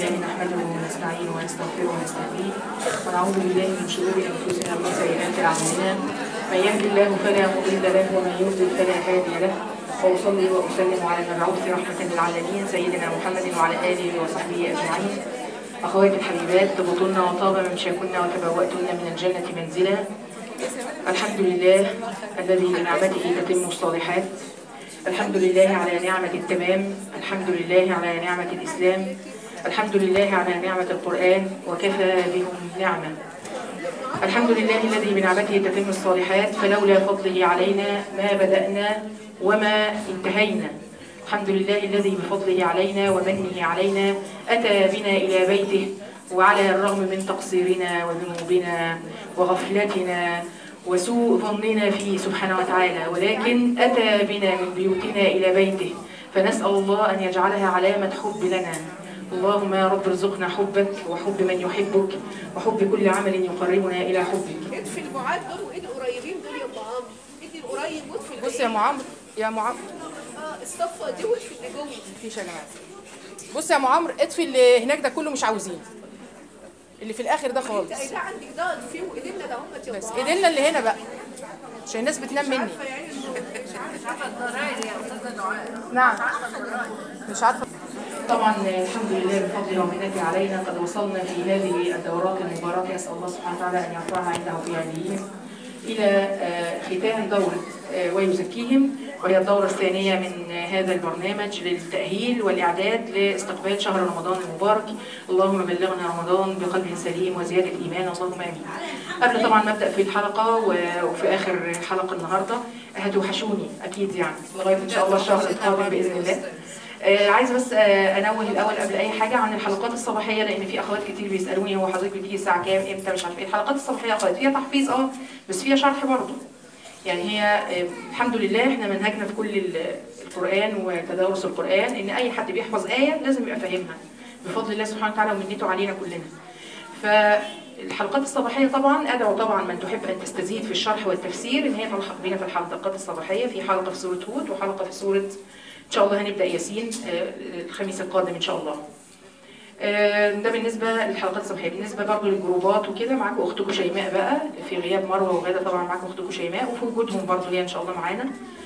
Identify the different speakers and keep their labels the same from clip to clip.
Speaker 1: لله نحمده ونستعينه ونستغفره ونستهديه ونعوذ بالله من شرور انفسنا ومن سيئات اعمالنا من يهد الله فلا مضل له ومن يضلل فلا هادي له واصلي واسلم على المبعوث رحمه للعالمين سيدنا محمد وعلى اله وصحبه اجمعين اخواتي الحبيبات طبتن وطاب ممشاكن وتبواتن من الجنه منزلا الحمد لله الذي بنعمته تتم الصالحات الحمد لله على نعمة التمام الحمد لله على نعمة الإسلام الحمد لله على نعمة القرآن وكفى بهم نعمة الحمد لله الذي بنعمته تتم الصالحات فلولا فضله علينا ما بدأنا وما انتهينا الحمد لله الذي بفضله علينا ومنه علينا أتى بنا إلى بيته وعلى الرغم من تقصيرنا وذنوبنا وغفلتنا وسوء ظننا فيه سبحانه وتعالى ولكن أتى بنا من بيوتنا إلى بيته فنسأل الله أن يجعلها علامة حب لنا اللهم يا رب ارزقنا حبك وحب من يحبك وحب كل عمل يقربنا إلى حبك
Speaker 2: اطفي البعاد دول وايد القريبين دول يا ام عمرو ادي القريب واطفي
Speaker 3: بص يا ام عمرو يا ام عمرو
Speaker 2: اه الصفه دي واطفي اللي جوه
Speaker 3: مفيش يا جماعه بص يا ام عمرو اطفي اللي هناك ده كله مش عاوزين اللي في الاخر ده خالص
Speaker 2: انت قايله عندك ده اطفيه وايدينا ده هم يا
Speaker 3: بس
Speaker 2: ام عمرو
Speaker 3: ايدينا اللي هنا بقى عشان الناس بتنام مني نعم مش عارفه
Speaker 1: طبعا الحمد لله بفضله ومنته علينا قد وصلنا في هذه الدورات المباركة أسأل الله سبحانه وتعالى أن يرفعها عنده في عليين إلى آه، ختام دورة آه، ويزكيهم وهي الدورة الثانية من هذا البرنامج للتأهيل والإعداد لاستقبال شهر رمضان المبارك اللهم بلغنا رمضان بقلب سليم وزيادة إيمان اللهم آمين قبل طبعا ما أبدأ في الحلقة و- وفي آخر حلقة النهاردة هتوحشوني أكيد يعني لغاية إن شاء الله الشهر القادم بإذن الله آه عايزه بس آه انوه الاول قبل اي حاجه عن الحلقات الصباحيه لان في اخوات كتير بيسالوني هو حضرتك بتيجي الساعه كام امتى مش عارفه ايه الحلقات الصباحيه يا اخوات فيها تحفيظ اه بس فيها شرح برضه يعني هي آه الحمد لله احنا منهجنا في كل ال- القران وتدارس القران ان اي حد بيحفظ ايه لازم يبقى فاهمها بفضل الله سبحانه وتعالى ومنته علينا كلنا فالحلقات الصباحيه طبعا ادعو طبعا من تحب ان تستزيد في الشرح والتفسير ان هي تلحق بنا في الحلقات الصباحيه في حلقه في سوره هود وحلقه في سوره ان شاء الله هنبدا ياسين آه، الخميس القادم ان شاء الله آه، ده بالنسبه للحلقات الصباحيه بالنسبه برضه للجروبات وكده معاكم اختكم شيماء بقى في غياب مروه وغاده طبعا معاكم اختكم شيماء وفي وجودهم برضه هي ان شاء الله معانا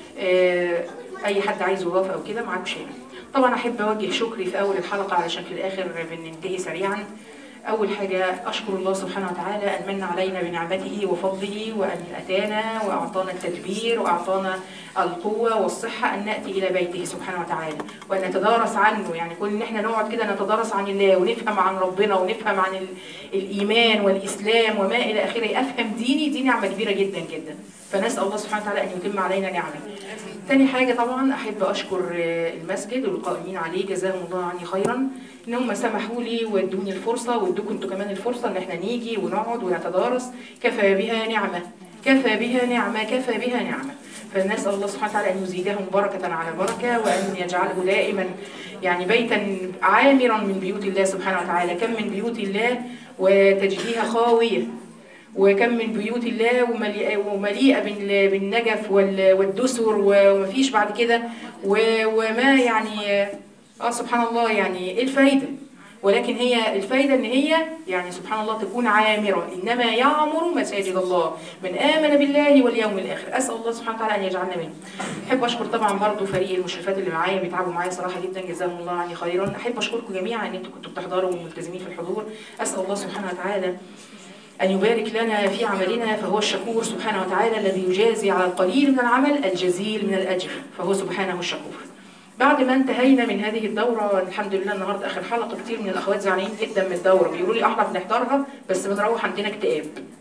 Speaker 1: آه، اي حد عايز اضافه او كده معاكم شيماء طبعا احب اوجه شكري في اول الحلقه علشان في الاخر بننتهي سريعا أول حاجة أشكر الله سبحانه وتعالى أن من علينا بنعمته وفضله وأن أتانا وأعطانا التدبير وأعطانا القوة والصحة أن نأتي إلى بيته سبحانه وتعالى وأن نتدارس عنه يعني كل إن إحنا نقعد كده نتدارس عن الله ونفهم عن ربنا ونفهم عن ال- الإيمان والإسلام وما إلى آخره أفهم ديني دي نعمة كبيرة جدا جدا فنسأل الله سبحانه وتعالى أن يتم علينا نعمه تاني حاجة طبعا أحب أشكر آه، المسجد والقائمين عليه جزاهم الله عني خيرا إن هم سمحوا لي وادوني الفرصة وادوكم انتوا كمان الفرصة إن احنا نيجي ونقعد ونتدارس كفى بها نعمة كفى بها نعمة كفى بها نعمة فنسأل الله سبحانه وتعالى أن يزيدهم بركة على بركة وأن يجعله دائما يعني بيتا عامرا من بيوت الله سبحانه وتعالى كم من بيوت الله وتجديها خاوية وكم من بيوت الله ومليئة, ومليئة بال- بالنجف وال- والدسر ومفيش بعد كده و- وما يعني اه سبحان الله يعني ايه الفايدة ولكن هي الفايدة ان هي يعني سبحان الله تكون عامرة انما يعمر مساجد الله من امن بالله واليوم الاخر اسال الله سبحانه وتعالى ان يجعلنا منه احب اشكر طبعا برضو فريق المشرفات اللي معايا بيتعبوا معايا صراحة جدا جزاهم الله عني خيرا احب اشكركم جميعا ان انتم كنتوا بتحضروا وملتزمين في الحضور اسال الله سبحانه وتعالى أن يبارك لنا في عملنا فهو الشكور سبحانه وتعالى الذي يجازي على القليل من العمل الجزيل من الأجر فهو سبحانه الشكور بعد ما انتهينا من هذه الدورة الحمد لله النهاردة آخر حلقة كتير من الأخوات زعلانين جدا من الدورة بيقولوا لي احنا بنحضرها بس بنروح عندنا اكتئاب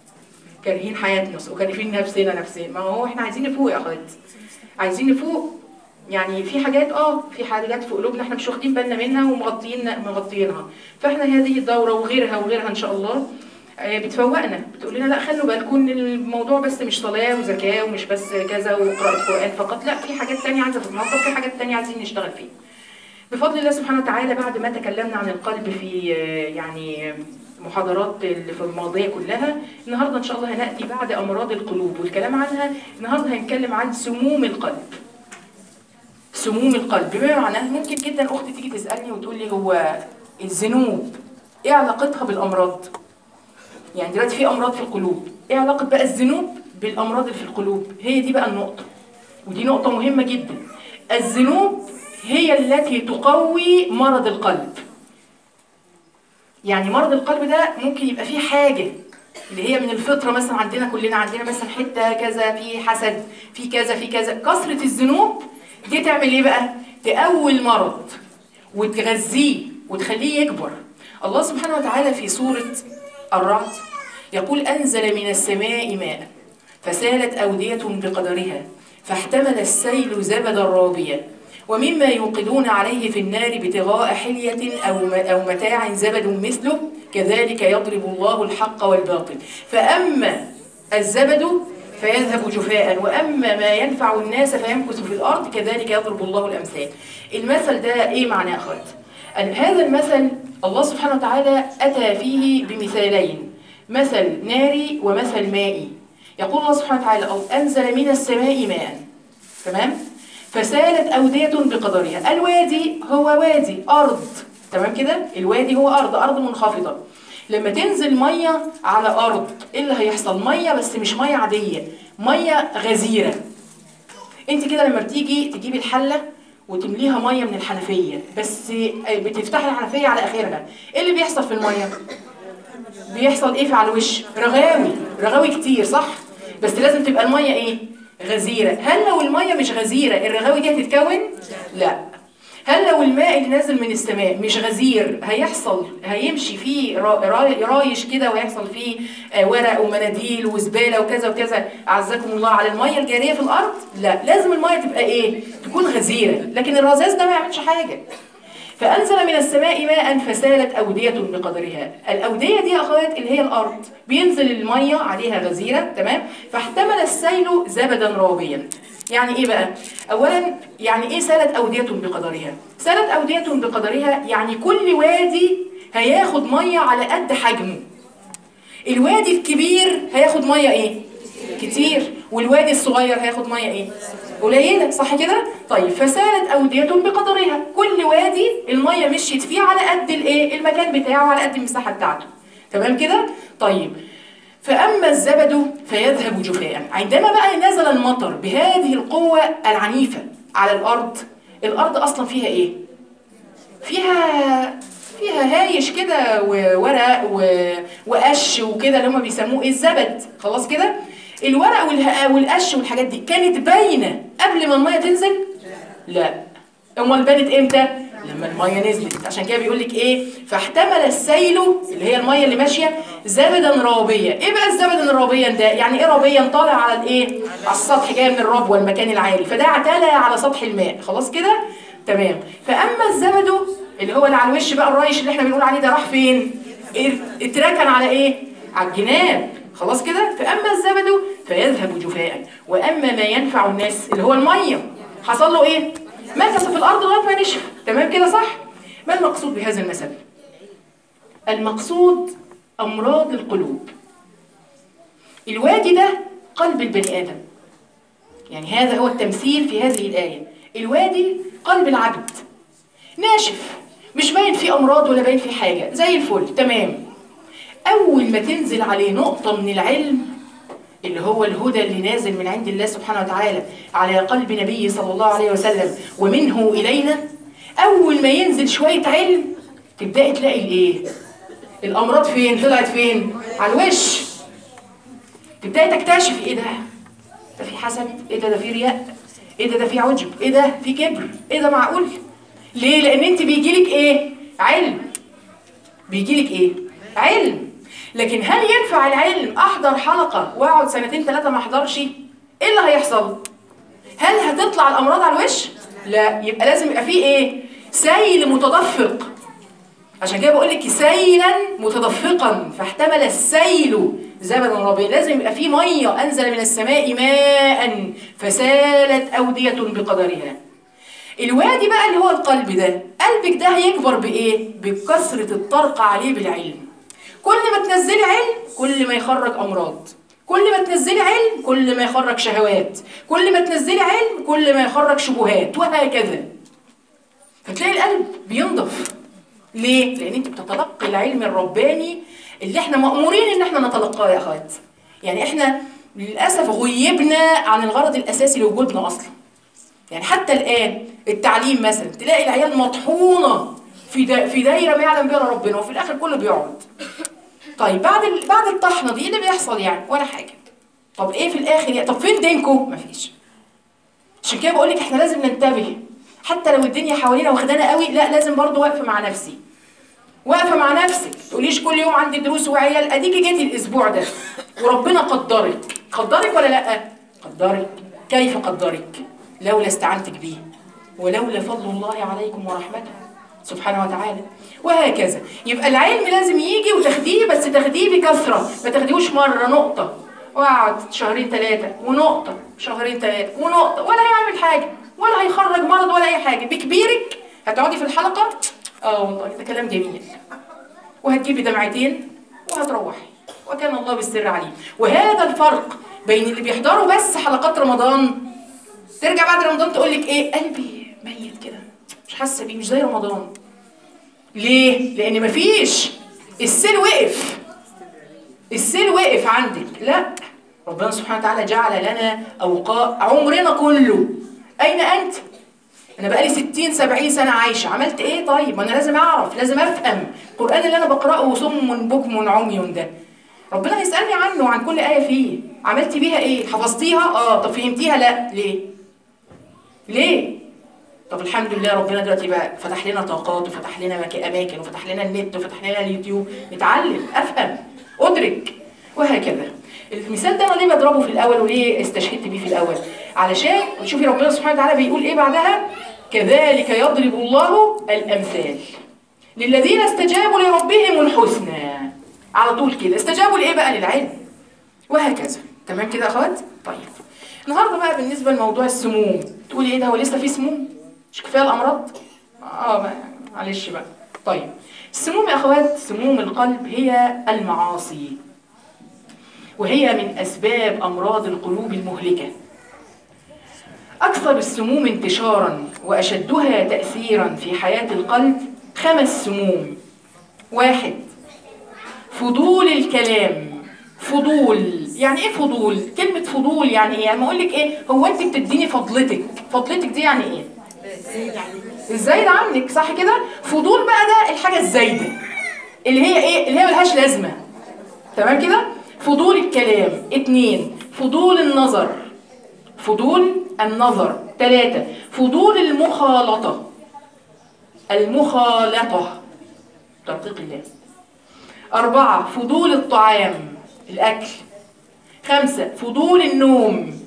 Speaker 1: كارهين حياتنا وكارهين نفسنا نفسنا ما هو احنا عايزين نفوق يا أخوات عايزين نفوق يعني في حاجات اه في حاجات في قلوبنا احنا مش واخدين بالنا منها ومغطيين مغطيينها فاحنا هذه الدوره وغيرها وغيرها ان شاء الله آه، بتفوقنا بتقول لنا لا خلوا بالكم ان الموضوع بس مش صلاه وزكاه ومش بس كذا وقراءه قران فقط لا في حاجات تانية عايزه تتنظف في حاجات تانية عايزين نشتغل فيها بفضل الله سبحانه وتعالى بعد ما تكلمنا عن القلب في آه، يعني محاضرات اللي في الماضيه كلها النهارده ان شاء الله هناتي بعد امراض القلوب والكلام عنها النهارده هنتكلم عن سموم القلب سموم القلب بما معناه ممكن جدا اختي تيجي تسالني وتقول لي هو الذنوب ايه علاقتها بالامراض يعني دلوقتي في امراض في القلوب ايه علاقه بقى الذنوب بالامراض اللي في القلوب هي دي بقى النقطه ودي نقطه مهمه جدا الذنوب هي التي تقوي مرض القلب يعني مرض القلب ده ممكن يبقى فيه حاجه اللي هي من الفطره مثلا عندنا كلنا عندنا مثلا حته كذا في حسد في كذا في كذا كثره الذنوب دي تعمل ايه بقى تقوي المرض وتغذيه وتخليه يكبر الله سبحانه وتعالى في سورة الرعد يقول أنزل من السماء ماء فسالت أودية بقدرها فاحتمل السيل زبدا رابيا ومما يوقدون عليه في النار ابتغاء حلية أو أو متاع زبد مثله كذلك يضرب الله الحق والباطل فأما الزبد فيذهب جفاء وأما ما ينفع الناس فيمكث في الأرض كذلك يضرب الله الأمثال المثل ده إيه معناه أخوات؟ أن هذا المثل الله سبحانه وتعالى أتى فيه بمثالين مثل ناري ومثل مائي يقول الله سبحانه وتعالى أو أنزل من السماء ماء تمام فسالت أودية بقدرها الوادي هو وادي أرض تمام كده الوادي هو أرض أرض منخفضة لما تنزل مية على أرض إيه اللي هيحصل مية بس مش مية عادية مية غزيرة انت كده لما بتيجي تجيبي الحلة وتمليها ميه من الحنفيه بس بتفتحي الحنفيه على اخرها ايه اللي بيحصل في الميه بيحصل ايه في على الوش رغاوي رغاوي كتير صح بس لازم تبقى الميه ايه غزيره هل لو الميه مش غزيره الرغاوي دي هتتكون لا هل لو الماء اللي نازل من السماء مش غزير هيحصل هيمشي فيه را- را- رايش كده ويحصل فيه آه، ورق ومناديل وزباله وكذا وكذا اعزكم الله على الميه الجاريه في الارض لا لازم الميه تبقى ايه تكون غزيره لكن الرذاذ ده ما يعملش حاجه فأنزل من السماء ماء فسالت أودية بقدرها الأودية دي يا أخوات اللي هي الأرض بينزل المية عليها غزيرة تمام فاحتمل السيل زبدا رابيا يعني إيه بقى؟ أولا يعني إيه سالت أودية بقدرها؟ سالت أودية بقدرها يعني كل وادي هياخد مية على قد حجمه الوادي الكبير هياخد مية إيه؟ كتير والوادي الصغير هياخد مية إيه؟ قليلة صح كده؟ طيب فسالت أودية بقدرها كل وادي المية مشيت فيه على قد الإيه؟ المكان بتاعه على قد المساحة بتاعته تمام كده؟ طيب فأما الزبد فيذهب جفاء عندما بقى نزل المطر بهذه القوة العنيفة على الأرض الأرض أصلا فيها إيه؟ فيها فيها هايش كده وورق و... وقش وكده اللي هم بيسموه ايه الزبد خلاص كده الورق والها... والقش والحاجات دي كانت باينه قبل ما الميه تنزل لا امال بانت امتى لما الميه نزلت عشان كده بيقول لك ايه فاحتمل السيل اللي هي الميه اللي ماشيه زبدا رابيا ايه بقى الزبد الرابيا ده يعني ايه رابيا طالع على الايه على السطح جاي من الربوه المكان العالي فده اعتلى على سطح الماء خلاص كده تمام فاما الزبد اللي هو اللي على الوش بقى الرايش اللي احنا بنقول عليه ده راح فين ات- اتركن على ايه على الجناب خلاص كده فاما الزبد فيذهب جفاء واما ما ينفع الناس اللي هو الميه حصل له ايه مكث في الارض لغايه ما نشف تمام كده صح ما المقصود بهذا المثل المقصود امراض القلوب الوادي ده قلب البني ادم يعني هذا هو التمثيل في هذه الايه الوادي قلب العبد ناشف مش باين فيه امراض ولا باين فيه حاجه زي الفل تمام اول ما تنزل عليه نقطه من العلم اللي هو الهدى اللي نازل من عند الله سبحانه وتعالى على قلب نبيه صلى الله عليه وسلم ومنه الينا اول ما ينزل شويه علم تبداي تلاقي الايه الامراض فين طلعت فين على الوش تبداي تكتشفي ايه ده ده في حسد ايه ده ده في رياء ايه ده ده في عجب ايه ده في كبر ايه ده معقول ليه لان انت بيجيلك ايه علم بيجيلك ايه علم لكن هل ينفع العلم احضر حلقه واقعد سنتين ثلاثه ما احضرش ايه اللي هيحصل هل هتطلع الامراض على الوش لا يبقى لازم يبقى فيه ايه سيل متدفق عشان كده بقول لك سيلا متدفقا فاحتمل السيل زبدا ربيا لازم يبقى فيه ميه انزل من السماء ماء فسالت اوديه بقدرها الوادي بقى اللي هو القلب ده قلبك ده هيكبر بايه بكثره الطرق عليه بالعلم كل ما تنزلي علم كل ما يخرج امراض كل ما تنزلي علم كل ما يخرج شهوات كل ما تنزلي علم كل ما يخرج شبهات وهكذا فتلاقي القلب بينضف ليه؟ لان انت بتتلقي العلم الرباني اللي احنا مأمورين ان احنا نتلقاه يا اخوات يعني احنا للاسف غيبنا عن الغرض الاساسي لوجودنا اصلا يعني حتى الان التعليم مثلا تلاقي العيال مطحونه في دا في دايره ما يعلم بها إلا ربنا وفي الاخر كله بيقعد طيب بعد ال- بعد الطحنه دي إيه اللي بيحصل يعني ولا حاجه طب ايه في الاخر يعني طب فين دينكم مفيش عشان كده بقول لك احنا لازم ننتبه حتى لو الدنيا حوالينا واخدانا قوي لا لازم برضو واقفه مع نفسي واقفه مع نفسك تقوليش كل يوم عندي دروس وعيال اديكي جيتي الاسبوع ده وربنا قدرك قدرك ولا لا قدرك كيف قدرك لولا استعنتك به ولولا فضل الله عليكم ورحمته سبحانه وتعالى وهكذا يبقى العلم لازم يجي وتاخديه بس تاخديه بكثره ما تاخديهوش مره نقطه واقعد شهرين ثلاثه ونقطه شهرين ثلاثه ونقطه ولا هيعمل حاجه ولا هيخرج مرض ولا اي حاجه بكبيرك هتقعدي في الحلقه اه والله ده كلام جميل وهتجيبي دمعتين وهتروحي وكان الله بالسر عليم وهذا الفرق بين اللي بيحضروا بس حلقات رمضان ترجع بعد رمضان تقول لك ايه قلبي ميت كده مش حاسه بيه مش زي رمضان ليه لان مفيش السيل وقف السيل وقف عندك لا ربنا سبحانه وتعالى جعل لنا اوقات عمرنا كله اين انت انا بقالي 60 70 سنه عايشه عملت ايه طيب ما انا لازم اعرف لازم افهم القران اللي انا بقراه صم بكم عمي ده ربنا هيسالني عنه وعن كل ايه فيه عملتي بيها ايه حفظتيها اه طب فهمتيها لا ليه ليه طب الحمد لله ربنا دلوقتي بقى فتح لنا طاقات وفتح لنا مك- اماكن وفتح لنا النت وفتح لنا اليوتيوب نتعلم افهم ادرك وهكذا المثال ده انا ليه بضربه في الاول وليه استشهدت بيه في الاول علشان شوفي ربنا سبحانه وتعالى بيقول ايه بعدها كذلك يضرب الله الامثال للذين استجابوا لربهم الحسنى على طول كده استجابوا لايه بقى للعلم وهكذا تمام كده يا اخوات طيب النهارده بقى بالنسبه لموضوع السموم تقولي ايه ده هو لسه في سموم مش كفايه الامراض اه بقى معلش بقى طيب السموم يا اخوات سموم القلب هي المعاصي وهي من اسباب امراض القلوب المهلكه اكثر السموم انتشارا واشدها تاثيرا في حياه القلب خمس سموم واحد فضول الكلام فضول يعني ايه فضول كلمه فضول يعني ايه يعني اقول لك ايه هو انت بتديني فضلتك فضلتك دي يعني ايه الزايد عنك صح كده فضول بقى ده الحاجه الزايده اللي هي ايه اللي هي ملهاش لازمه تمام كده فضول الكلام اتنين فضول النظر فضول النظر ثلاثة فضول المخالطة المخالطة تدقيق الله أربعة فضول الطعام الأكل خمسة فضول النوم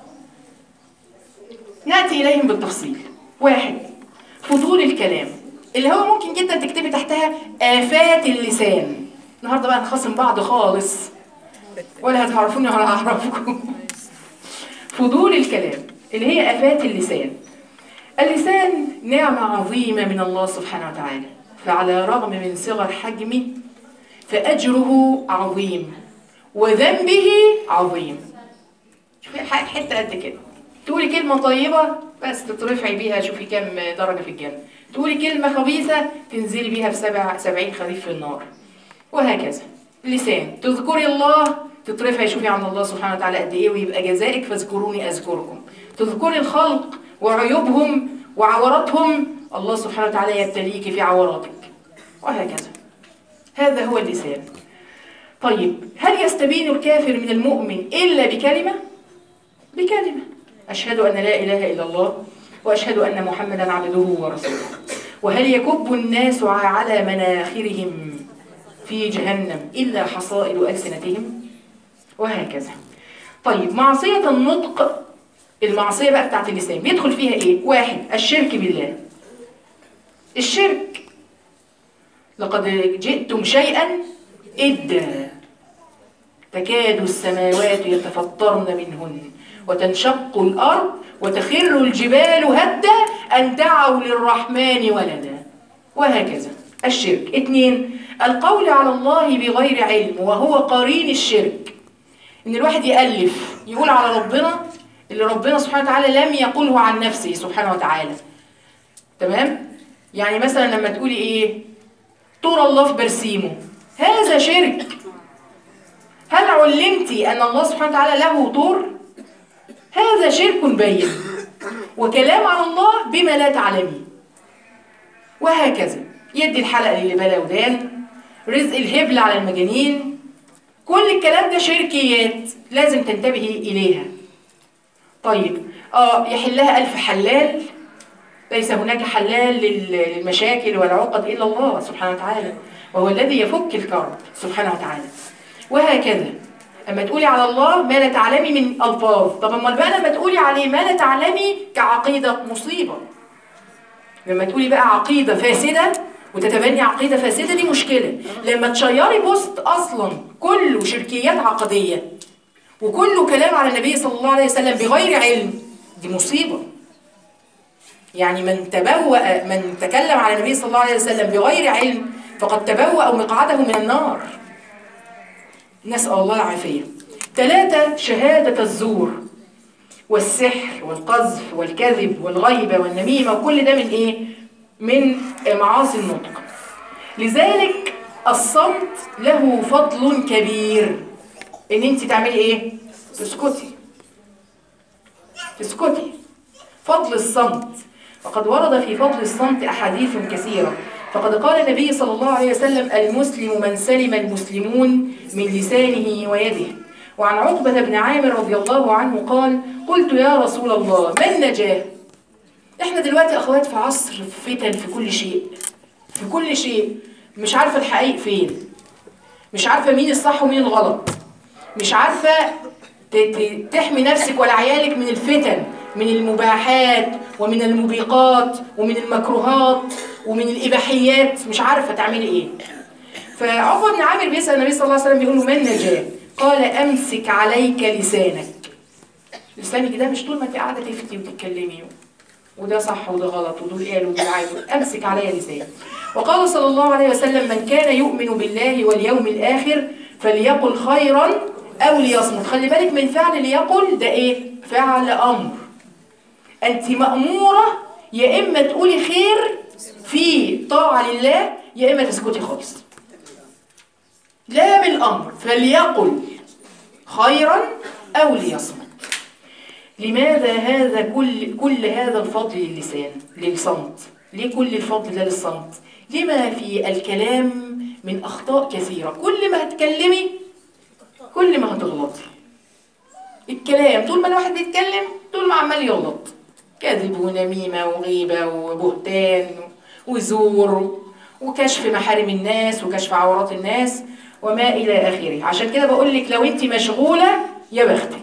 Speaker 1: نأتي إليهم بالتفصيل واحد فضول الكلام اللي هو ممكن جدا تكتبي تحتها آفات اللسان النهارده بقى نخصم بعض خالص ولا هتعرفوني ولا هعرفكم فضول الكلام اللي هي آفات اللسان اللسان نعمة عظيمة من الله سبحانه وتعالى فعلى الرغم من صغر حجمه فأجره عظيم وذنبه عظيم شوفي ح- حتة قد كده تقولي كلمة طيبة بس تترفعي بيها شوفي كم درجة في الجنة تقولي كلمة خبيثة تنزلي بيها بسبع سبعين خريف في النار وهكذا لسان تذكري الله تترفعي شوفي عند الله سبحانه وتعالى قد ايه ويبقى جزائك فاذكروني اذكركم تذكري الخلق وعيوبهم وعوراتهم الله سبحانه وتعالى يبتليك في عوراتك وهكذا هذا هو اللسان طيب هل يستبين الكافر من المؤمن إلا بكلمة؟ بكلمة أشهد أن لا إله إلا الله وأشهد أن محمدا عبده ورسوله وهل يكب الناس على مناخرهم في جهنم إلا حصائد ألسنتهم وهكذا طيب معصية النطق المعصية بقى بتاعت اللسان بيدخل فيها إيه؟ واحد الشرك بالله الشرك لقد جئتم شيئا إدا تكاد السماوات يتفطرن منهن وتنشق الأرض وتخر الجبال هدا أن دعوا للرحمن ولدا وهكذا الشرك اثنين القول على الله بغير علم وهو قرين الشرك ان الواحد يألف يقول على ربنا اللي ربنا سبحانه وتعالى لم يقله عن نفسه سبحانه وتعالى تمام يعني مثلا لما تقولي ايه طور الله في برسيمه هذا شرك هل علمت أن الله سبحانه وتعالى له طور؟ هذا شرك بين وكلام على الله بما لا تعلمين وهكذا يدي الحلقة للي بلا ودان رزق الهبل على المجانين كل الكلام ده شركيات لازم تنتبهي إليها طيب اه يحلها ألف حلال ليس هناك حلال لل- للمشاكل والعقد إلا الله سبحانه وتعالى وهو الذي يفك الكرب سبحانه وتعالى وهكذا أما تقولي على الله ما لا تعلمي من ألفاظ طب أما بقى لما تقولي عليه ما لا تعلمي كعقيدة مصيبة لما تقولي بقى عقيدة فاسدة وتتبني عقيدة فاسدة دي مشكلة لما تشيري بوست أصلا كله شركيات عقدية وكله كلام على النبي صلى الله عليه وسلم بغير علم دي مصيبة يعني من تبوأ من تكلم على النبي صلى الله عليه وسلم بغير علم فقد تبوأ مقعده من النار نسأل الله العافية ثلاثة شهادة الزور والسحر والقذف والكذب والغيبة والنميمة وكل ده من إيه؟ من معاصي النطق لذلك الصمت له فضل كبير ان انت تعملي ايه تسكتي تسكتي فضل الصمت وقد ورد في فضل الصمت احاديث كثيره فقد قال النبي صلى الله عليه وسلم المسلم من سلم المسلمون من لسانه ويده وعن عقبة بن عامر رضي الله عنه قال قلت يا رسول الله ما النجاة احنا دلوقتي اخوات في عصر فتن في كل شيء في كل شيء مش عارفة الحقيقة فين مش عارفة مين الصح ومين الغلط مش عارفة ت- ت- تحمي نفسك ولا عيالك من الفتن من المباحات ومن الموبقات ومن المكروهات ومن الإباحيات مش عارفة تعملي إيه فعقبة بن عامر بيسأل النبي صلى الله عليه وسلم بيقول له ما النجاة؟ قال أمسك عليك لسانك لسانك ده مش طول ما انت قاعدة تفتي وتتكلمي وده صح وده غلط ودول قالوا ودول عادوا امسك علي لسانك وقال صلى الله عليه وسلم من كان يؤمن بالله واليوم الاخر فليقل خيرا او ليصمت خلي بالك من فعل ليقل ده ايه فعل امر انت ماموره يا اما تقولي خير في طاعه لله يا اما تسكتي خالص لا بالامر فليقل خيرا او ليصمت لماذا هذا كل كل هذا الفضل للسان للصمت ليه كل الفضل ده للصمت لما في الكلام من اخطاء كثيره كل ما هتكلمي كل ما هتغلطي الكلام طول ما الواحد بيتكلم طول ما عمال يغلط كذب ونميمه وغيبه وبهتان وزور وكشف محارم الناس وكشف عورات الناس وما الى اخره عشان كده بقول لك لو انت مشغوله يا بختك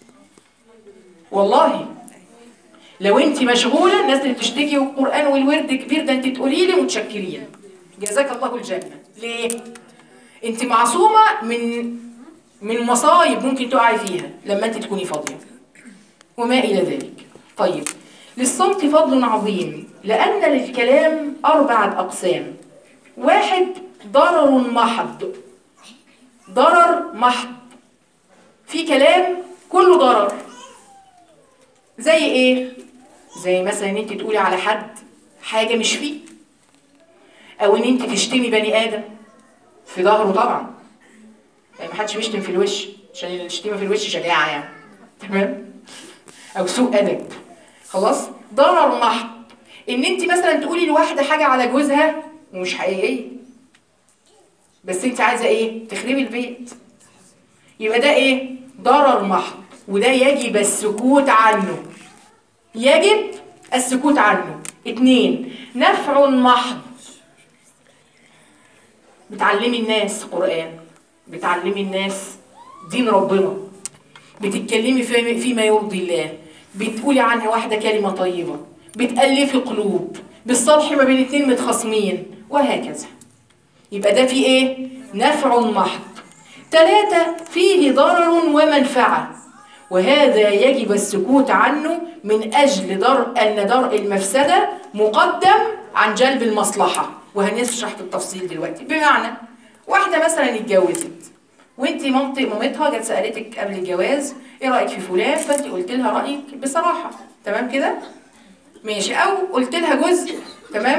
Speaker 1: والله لو انت مشغوله الناس اللي بتشتكي والقران والورد كبير ده انت تقولي لي متشكرين جزاك الله الجنه ليه انت معصومه من من مصايب ممكن تقعي فيها لما انت تكوني فاضيه وما الى ذلك طيب للصمت فضل عظيم لان للكلام اربعه اقسام واحد ضرر محض ضرر محض في كلام كله ضرر زي ايه زي مثلا ان انت تقولي على حد حاجه مش فيه او ان انت تشتمي بني ادم في ظهره طبعا يعني ما حدش بيشتم في الوش عشان الشتيمه في الوش شجاعه يعني تمام او سوء ادب خلاص ضرر محض ان انت مثلا تقولي لواحده حاجه على جوزها ومش حقيقيه بس انت عايزه ايه تخربي البيت يبقى ده ايه ضرر محض وده يجب السكوت عنه يجب السكوت عنه اتنين نفع محض بتعلمي الناس قرآن بتعلمي الناس دين ربنا بتتكلمي في- فيما يرضي الله بتقولي عنها واحدة كلمة طيبة بتألفي قلوب بالصلح ما بين اتنين متخاصمين وهكذا يبقى ده فيه ايه نفع محض ثلاثة فيه ضرر ومنفعة وهذا يجب السكوت عنه من أجل در أن درء المفسدة مقدم عن جلب المصلحة وهنشرح في التفصيل دلوقتي بمعنى واحدة مثلا اتجوزت وانت مامتك مامتها جت سألتك قبل الجواز ايه رأيك في فلان فانت قلت لها رأيك بصراحة تمام كده ماشي او قلت لها جزء تمام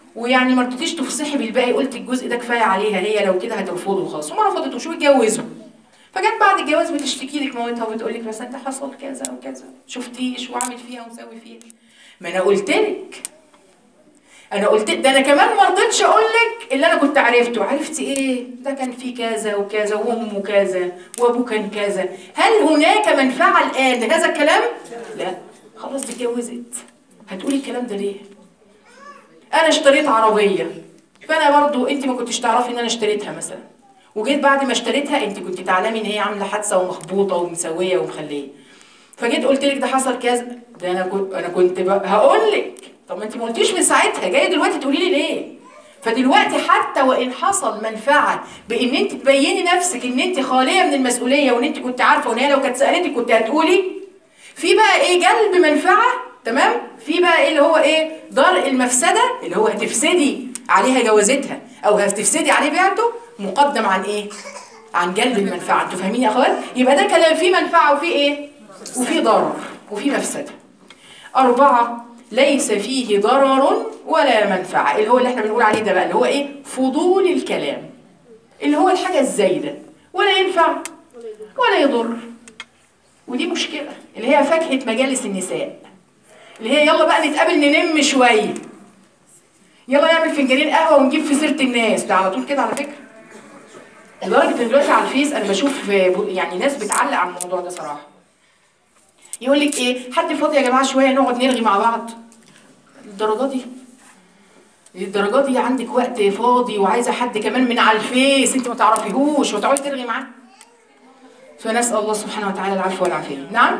Speaker 1: ويعني ما رضيتيش تفصحي بالباقي قلت الجزء ده كفايه عليها هي لو كده هترفضه خلاص وما رفضتوش واتجوزوا فجت بعد الجواز بتشتكي لك مامتها وبتقول لك بس انت حصل كذا وكذا شفتيش واعمل فيها ومسوي فيها ما انا قلت لك انا قلت ده انا كمان ما رضيتش اقول لك اللي انا كنت عرفته عرفتي ايه ده كان في كذا وكذا وامه كذا وابوه كان كذا هل هناك منفعه الان لهذا الكلام لا خلاص دي اتجوزت هتقولي الكلام ده ليه انا اشتريت عربيه فانا برضو انت ما كنتش تعرفي ان انا اشتريتها مثلا وجيت بعد ما اشتريتها انت كنت تعلمي ان هي عامله حادثه ومخبوطه ومسويه ومخليه فجيت قلت لك ده حصل كذا ده انا كنت انا كنت بقى هقول لك طب ما انت ما قلتيش من ساعتها جايه دلوقتي تقولي لي ليه فدلوقتي حتى وان حصل منفعه بان انت تبيني نفسك ان انت خاليه من المسؤوليه وان انت كنت عارفه وان هي لو كانت سالتك كنت هتقولي في بقى ايه جلب منفعه تمام في بقى ايه اللي هو ايه درء المفسده اللي هو هتفسدي عليها جوازتها او هتفسدي عليه بيعته مقدم عن ايه عن جلب المنفعه انتوا فاهمين يا اخوات يبقى ده كلام فيه منفعه وفيه ايه وفيه ضرر وفيه مفسده أربعة ليس فيه ضرر ولا منفعة اللي هو اللي احنا بنقول عليه ده بقى اللي هو ايه فضول الكلام اللي هو الحاجة الزايدة ولا ينفع ولا يضر ودي مشكلة اللي هي فاكهة مجالس النساء اللي هي يلا بقى نتقابل ننم شوية يلا نعمل فنجانين قهوة ونجيب في سيرة الناس ده على طول كده على فكرة لدرجة ان دلوقتي على الفيس انا بشوف يعني ناس بتعلق على الموضوع ده صراحة يقول لك ايه حد فاضي يا جماعه شويه نقعد نرغي مع بعض الدرجات دي الدرجات دي عندك وقت فاضي وعايزه حد كمان من على الفيس انت ما تعرفيهوش وتقعدي ترغي معاه فنسال الله سبحانه وتعالى العفو والعافيه نعم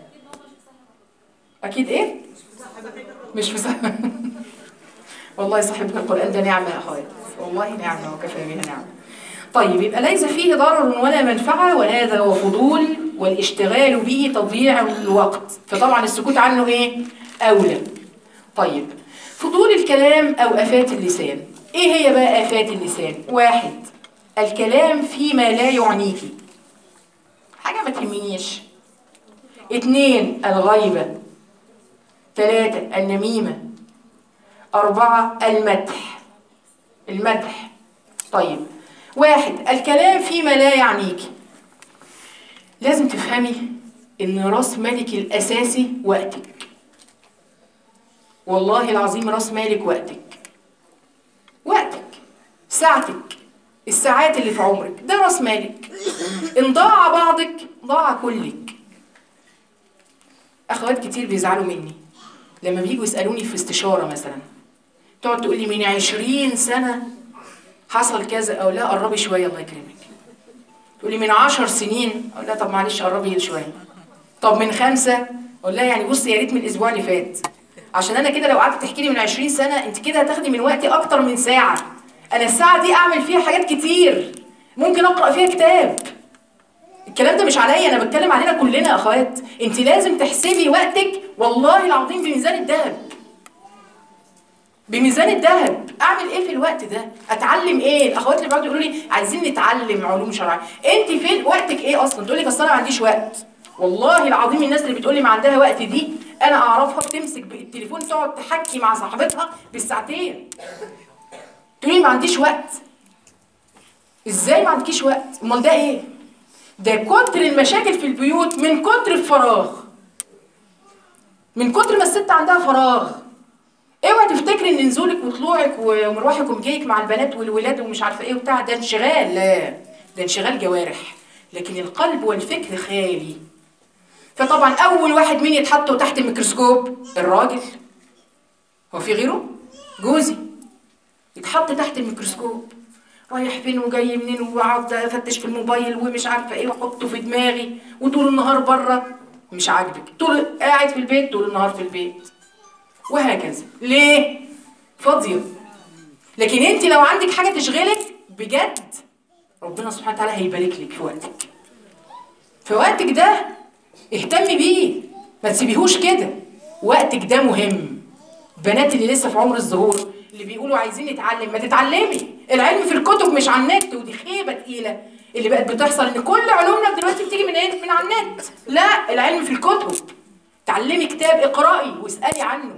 Speaker 1: اكيد ايه مش في صاحب والله صاحب القران ده نعمه يا اخويا والله نعمه وكفى بها نعمه طيب يبقى ليس فيه ضرر ولا منفعة وهذا هو فضول والاشتغال به تضييع الوقت فطبعا السكوت عنه ايه؟ أولى طيب فضول الكلام أو آفات اللسان ايه هي بقى آفات اللسان؟ واحد الكلام فيما لا يعنيكي حاجة ما تهمنيش اتنين الغيبة ثلاثة النميمة أربعة المدح المدح طيب واحد الكلام فيما لا يعنيك لازم تفهمي ان راس مالك الاساسي وقتك والله العظيم راس مالك وقتك وقتك ساعتك الساعات اللي في عمرك ده راس مالك ان ضاع بعضك ضاع كلك اخوات كتير بيزعلوا مني لما بييجوا يسالوني في استشاره مثلا تقعد تقول لي من عشرين سنه حصل كذا او لا قربي شويه الله يكرمك تقولي من عشر سنين اقول لها طب معلش قربي شويه طب من خمسه اقول لها يعني بصي يا ريت من الاسبوع اللي فات عشان انا كده لو قعدت تحكي لي من 20 سنه انت كده هتاخدي من وقتي اكتر من ساعه انا الساعه دي اعمل فيها حاجات كتير ممكن اقرا فيها كتاب الكلام ده مش عليا انا بتكلم علينا كلنا يا اخوات انت لازم تحسبي وقتك والله العظيم بميزان الذهب بميزان الذهب اعمل ايه في الوقت ده اتعلم ايه الاخوات اللي بيقعدوا يقولوا لي عايزين نتعلم علوم شرعيه انت فين وقتك ايه اصلا تقول لي اصل انا ما عنديش وقت والله العظيم الناس اللي بتقول لي ما عندها وقت دي انا اعرفها بتمسك التليفون تقعد تحكي مع صاحبتها بالساعتين تقول لي ما عنديش وقت ازاي ما عندكيش وقت امال ده ايه ده كتر المشاكل في البيوت من كتر الفراغ من كتر ما الست عندها فراغ اوعي تفتكري ان نزولك وطلوعك ومروحك ومجيك مع البنات والولاد ومش عارفه ايه وبتاع ده انشغال لا ده انشغال جوارح لكن القلب والفكر خالي فطبعا اول واحد مين يتحط تحت الميكروسكوب الراجل هو في غيره جوزي يتحط تحت الميكروسكوب رايح فين وجاي منين وقعد افتش في الموبايل ومش عارفه ايه واحطه في دماغي وطول النهار بره مش عاجبك طول قاعد في البيت طول النهار في البيت وهكذا ليه فاضيه لكن انت لو عندك حاجه تشغلك بجد ربنا سبحانه وتعالى هيبارك لك في وقتك في وقتك ده اهتمي بيه ما تسيبيهوش كده وقتك ده مهم بنات اللي لسه في عمر الظهور اللي بيقولوا عايزين نتعلم ما تتعلمي العلم في الكتب مش على النت ودي خيبه تقيله اللي بقت بتحصل ان كل علومنا دلوقتي بتيجي من ايه من على النت لا العلم في الكتب تعلمي كتاب اقرأي واسألي عنه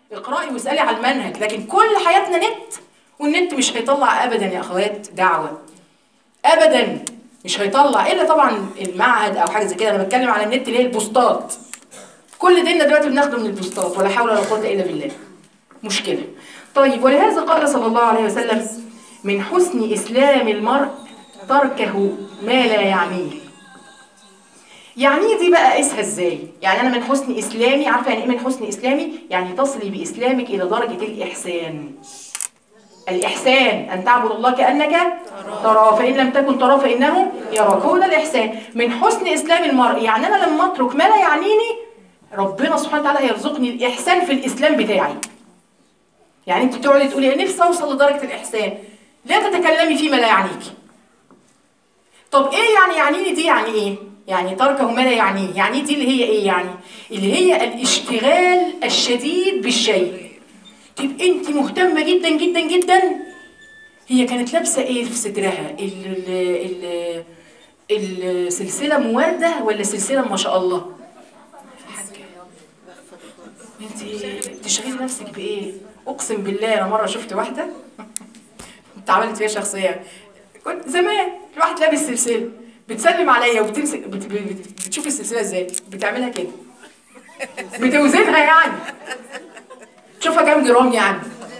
Speaker 1: اقرأي واسألي على المنهج لكن كل حياتنا نت والنت مش هيطلع ابدا يا اخوات دعوة ابدا مش هيطلع الا طبعا المعهد او حاجه زي كده انا بتكلم على النت اللي هي البوستات كل ديننا دلوقتي بناخده من البوستات ولا حول ولا قوه الا بالله مشكله طيب ولهذا قال صلى الله عليه وسلم من حسن اسلام المرء تركه ما لا يعنيه يعني دي بقى قيسها ازاي يعني انا من حسن اسلامي عارفه يعني ايه من حسن اسلامي يعني تصلي باسلامك الى درجه الاحسان الإحسان أن تعبد الله كأنك تراه فإن لم تكن تراه فإنه يراك هو ده الإحسان من حسن إسلام المرء يعني أنا لما أترك ما لا يعنيني ربنا سبحانه وتعالى هيرزقني الإحسان في الإسلام بتاعي يعني أنت تقعدي تقولي أنا نفسي أوصل لدرجة الإحسان لا تتكلمي فيما لا يعنيك طب إيه يعني يعنيني دي يعني إيه؟ يعني تركه ما لا يعنيه يعني دي اللي هي إيه يعني؟ اللي هي الاشتغال الشديد بالشيء تبقى انت مهتمه جدا جدا جدا هي كانت لابسه ايه في صدرها ال ال ال السلسله موارده ولا سلسله ما شاء الله حاجه انت تشغلي نفسك بايه اقسم بالله انا مره شفت واحده اتعملت فيها شخصيه كنت زمان الواحد لابس سلسله بتسلم عليا وبتمسك بت- بت- بتشوف السلسله ازاي بتعملها كده بتوزنها يعني شوفها كام جرام يعني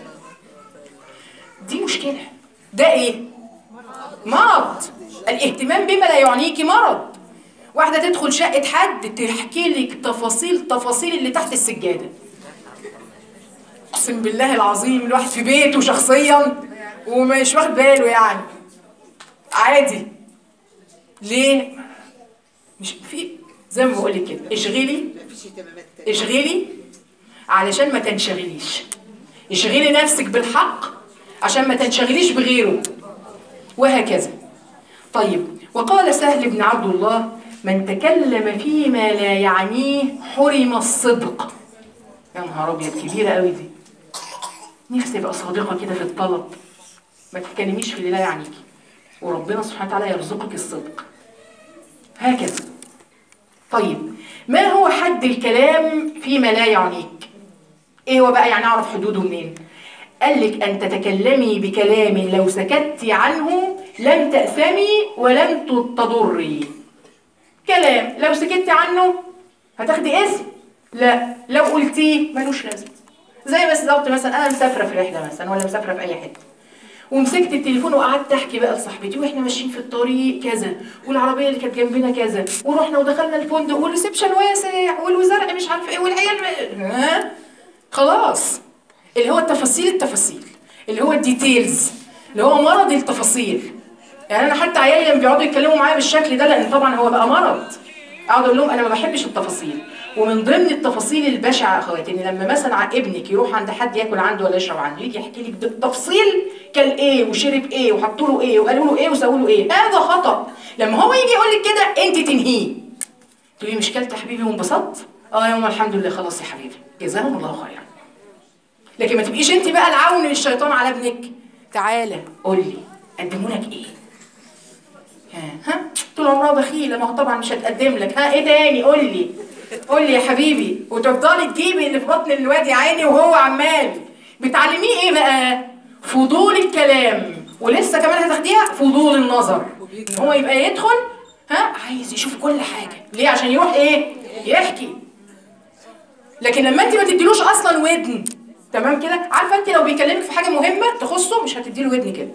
Speaker 1: دي مشكلة ده ايه مرض الاهتمام بما لا يعنيك مرض واحدة تدخل شقة حد تحكي لك تفاصيل تفاصيل اللي تحت السجادة اقسم بالله العظيم الواحد في بيته شخصيا ومش واخد باله يعني عادي ليه مش في زي ما بقول لك كده اشغلي
Speaker 2: مفيش اهتمامات
Speaker 1: اشغلي علشان ما تنشغليش اشغلي نفسك بالحق عشان ما تنشغليش بغيره وهكذا طيب وقال سهل بن عبد الله من تكلم فيما لا يعنيه حرم الصدق يا نهار ابيض كبيره قوي دي نفسي ابقى صادقه كده في الطلب ما تتكلميش في اللي لا يعنيكي وربنا سبحانه وتعالى يرزقك الصدق هكذا طيب ما هو حد الكلام فيما لا يعنيك ايه هو بقى يعني اعرف حدوده منين قال لك ان تتكلمي بكلام لو سكت عنه لم تأثمي ولم تضري كلام لو سكت عنه هتاخدي اسم لا لو قلتيه ملوش لازمه زي بس بالظبط مثلا انا مسافره في رحله مثلا ولا مسافره في اي حته ومسكت التليفون وقعدت احكي بقى لصاحبتي واحنا ماشيين في الطريق كذا والعربيه اللي كانت جنبنا كذا ورحنا ودخلنا الفندق والريسبشن واسع والوزارة مش عارفه ايه والعيال ها خلاص اللي هو التفاصيل التفاصيل اللي هو الديتيلز اللي هو مرض التفاصيل يعني انا حتى عيالي لما بيقعدوا يتكلموا معايا بالشكل ده لان طبعا هو بقى مرض اقعد اقول لهم انا ما بحبش التفاصيل ومن ضمن التفاصيل البشعه يا اخواتي ان لما مثلا ع- ابنك يروح عند حد ياكل عنده ولا يشرب عنده يجي يحكي لك بالتفصيل كل ايه وشرب ايه وحطوا له ايه وقالوا له ايه وسووا له ايه هذا خطا لما هو يجي يقول لك كده انت تنهيه تقولي مش كلت يا حبيبي وانبسطت اه يا ماما الحمد لله خلاص يا حبيبي جزاهم الله خيرا لكن ما تبقيش انت بقى العون للشيطان على ابنك تعالى قول لي قدموا لك ايه ها ها طول عمرها بخيله ما هو طبعا مش هتقدم لك ها ايه تاني قول لي قول لي يا حبيبي وتفضلي تجيبي اللي في بطن الواد يا عيني وهو عمال بتعلميه ايه بقى فضول الكلام ولسه كمان هتاخديها فضول النظر ان هو يبقى يدخل ها عايز يشوف كل حاجه ليه عشان يروح ايه يحكي لكن لما انت ما تديلوش اصلا ودن تمام كده عارفه انت لو بيكلمك في حاجه مهمه تخصه مش هتديله ودن كده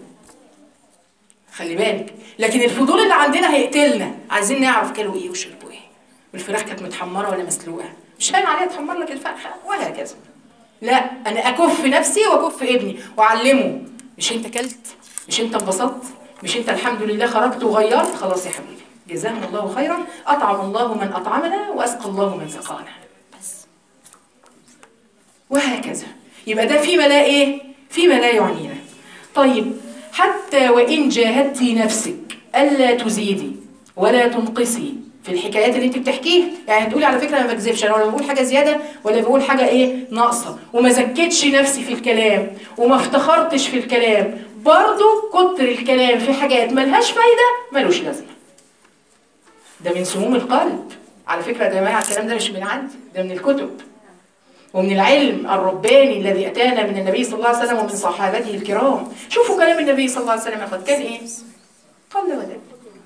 Speaker 1: خلي بالك لكن الفضول اللي عندنا هيقتلنا عايزين نعرف كلوا ايه وشربوا ايه والفراخ كانت متحمره ولا مسلوقه مش هين عليها تحمر لك الفرخه وهكذا لا انا اكف نفسي واكف ابني واعلمه مش انت كلت مش انت انبسطت مش انت الحمد لله خرجت وغيرت خلاص يا حبيبي جزاهم الله خيرا اطعم الله من اطعمنا واسقى الله من سقانا بس وهكذا يبقى ده فيما لا ايه فيما لا يعنينا طيب حتى وان جاهدت نفسك الا تزيدي ولا تنقصي في الحكايات اللي انت بتحكيها يعني تقولي على فكره انا ما بكذبش انا ولا بقول حاجه زياده ولا بقول حاجه ايه ناقصه وما زكتش نفسي في الكلام وما افتخرتش في الكلام برضو كتر الكلام في حاجات ملهاش فايده ملوش لازمه ده من سموم القلب على فكره يا جماعه الكلام ده مش من عندي ده من الكتب ومن العلم الرباني الذي اتانا من النبي صلى الله عليه وسلم ومن صحابته الكرام شوفوا كلام النبي صلى الله عليه وسلم يا اخوات كان ايه قل ودل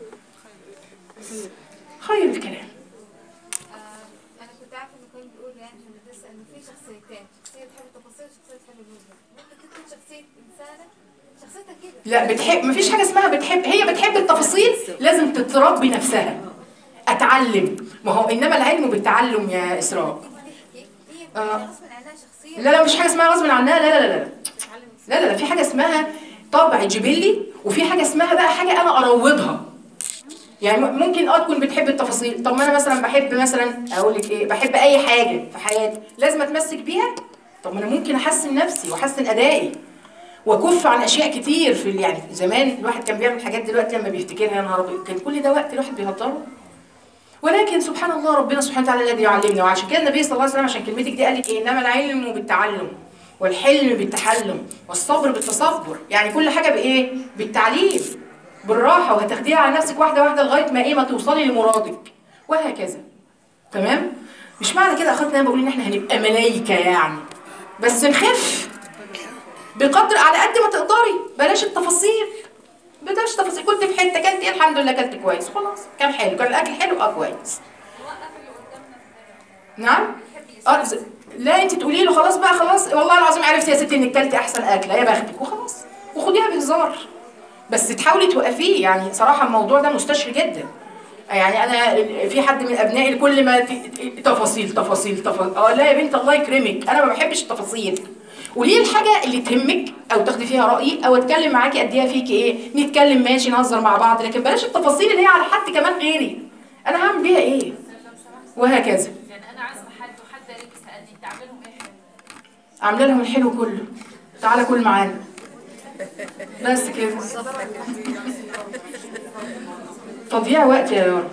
Speaker 1: خير الكلام
Speaker 4: انا كنت عارفه انه كان بيقول يعني في المدرسه انه في شخصيتين شخصيه تحب التفاصيل وشخصيه تحب الوجه ممكن تكون شخصيه انسانه شخصيتها كده
Speaker 1: لا بتحب مفيش حاجه اسمها بتحب هي بتحب التفاصيل لازم تتربي نفسها اتعلم ما هو انما العلم بالتعلم يا اسراء
Speaker 4: تحكي هي
Speaker 1: آه.
Speaker 4: غصب عنها شخصيه
Speaker 1: لا لا مش حاجه اسمها غصب عنها لا لا لا لا لا لا لا في حاجه اسمها طبع جبلي وفي حاجه اسمها بقى حاجه انا اروضها يعني م- ممكن اه تكون بتحب التفاصيل طب ما انا مثلا بحب مثلا اقول لك ايه بحب اي حاجه في حياتي لازم اتمسك بيها طب ما انا ممكن احسن نفسي واحسن ادائي واكف عن اشياء كتير في ال- يعني زمان الواحد كان بيعمل حاجات دلوقتي لما بيفتكرها يا نهار أبيض، كان كل ده وقت الواحد بيهدره ولكن سبحان الله ربنا سبحانه وتعالى الذي يعلمنا وعشان كده النبي صلى الله عليه وسلم عشان كلمتك دي قال لك ايه انما العلم بالتعلم والحلم بالتحلم والصبر بالتصبر يعني كل حاجه بايه بالتعليم بالراحه وهتاخديها على نفسك واحده واحده لغايه ما ايه ما توصلي لمرادك وهكذا تمام مش معنى كده اخواتنا انا بقول ان احنا هنبقى ملايكه يعني بس نخف بقدر على قد ما تقدري بلاش التفاصيل بلاش تفاصيل كنت في حته كلت ايه الحمد لله كلت كويس خلاص كان حلو كان الاكل حلو اه كويس نعم اه ز- لا انت تقولي له خلاص بقى خلاص والله العظيم عرفتي يا ستي انك كلتي احسن اكله يا بختك وخلاص وخديها بهزار بس تحاولي توقفيه يعني صراحه الموضوع ده مستشفي جدا يعني انا ال- في حد من ابنائي كل ما ت- ت- تفاصيل تفاصيل تفاصيل اه لا يا بنت الله يكرمك انا ما بحبش التفاصيل قولي الحاجه اللي تهمك او تاخدي فيها رايي او اتكلم معاكي اديها فيكي ايه نتكلم ماشي نهزر مع بعض لكن بلاش التفاصيل اللي هي على حد كمان غيري انا هعمل بيها ايه وهكذا
Speaker 5: يعني انا عازمه حد وحد قال لي سالني انت عاملهم ايه حلو
Speaker 1: عامله لهم الحلو كله تعالى كل معانا بس كده تضييع وقت يا يارا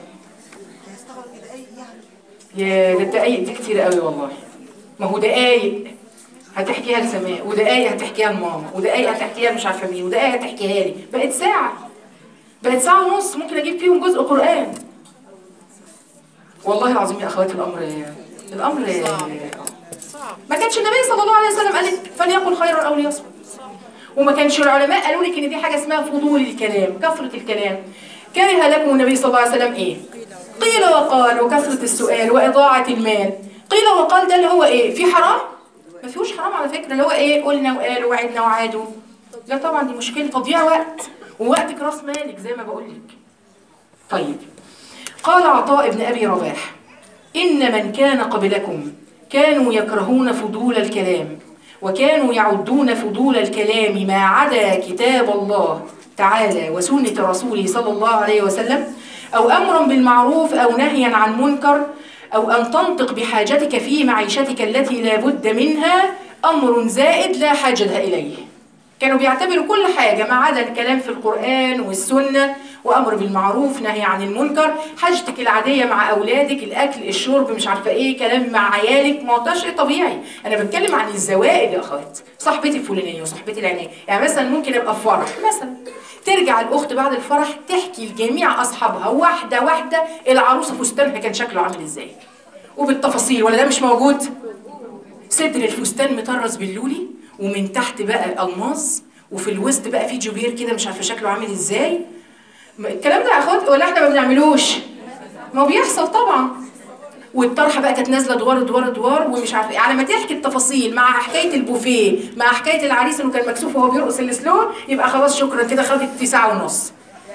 Speaker 1: يا ده الدقايق دي كتير قوي والله ما هو دقايق هتحكيها لسماء ودقايق هتحكيها لماما ودقايق هتحكيها مش عارفه مين ودقايق هتحكيها لي بقت ساعه بقت ساعه ونص ممكن اجيب فيهم جزء قران والله العظيم يا اخواتي الامر الامر ما كانش النبي صلى الله عليه وسلم قال لك فليقل خيرا او ليصمت وما كانش العلماء قالوا لك ان دي حاجه اسمها فضول الكلام كثره الكلام كره لكم النبي صلى الله عليه وسلم ايه قيل وقال وكثره السؤال واضاعه المال قيل وقال ده اللي هو ايه في حرام ما فيهوش حرام على فكره اللي هو ايه قلنا وقالوا وعدنا وعادوا لا طبعا دي مشكله تضييع وقت ووقتك راس مالك زي ما بقول لك طيب قال عطاء بن ابي رباح إن من كان قبلكم كانوا يكرهون فضول الكلام وكانوا يعدون فضول الكلام ما عدا كتاب الله تعالى وسنة رسوله صلى الله عليه وسلم أو أمرا بالمعروف أو نهيا عن منكر أو أن تنطق بحاجتك في معيشتك التي لا بد منها أمر زائد لا حاجة إليه كانوا بيعتبروا كل حاجة ما عدا الكلام في القرآن والسنة وأمر بالمعروف نهي عن المنكر حاجتك العادية مع أولادك الأكل الشرب مش عارفة إيه كلام مع عيالك ما هو ده شيء طبيعي أنا بتكلم عن الزوائد يا أخوات صاحبتي الفلانية وصاحبتي العينية يعني مثلا ممكن أبقى في فرح مثلا ترجع الأخت بعد الفرح تحكي لجميع أصحابها واحدة واحدة العروسة فستانها كان شكله عامل إزاي وبالتفاصيل ولا ده مش موجود؟ صدر الفستان مطرز باللولي ومن تحت بقى الماس وفي الوسط بقى في جوبير كده مش عارفه شكله عامل ازاي م- الكلام ده يا اخوات ولا احنا ما بنعملوش ما هو بيحصل طبعا والطرحه بقى كانت نازله دوار دوار دوار ومش عارفه ايه على ما تحكي التفاصيل مع حكايه البوفيه مع حكايه العريس اللي كان مكسوف وهو بيرقص السلو يبقى خلاص شكرا كده خدت في ساعه ونص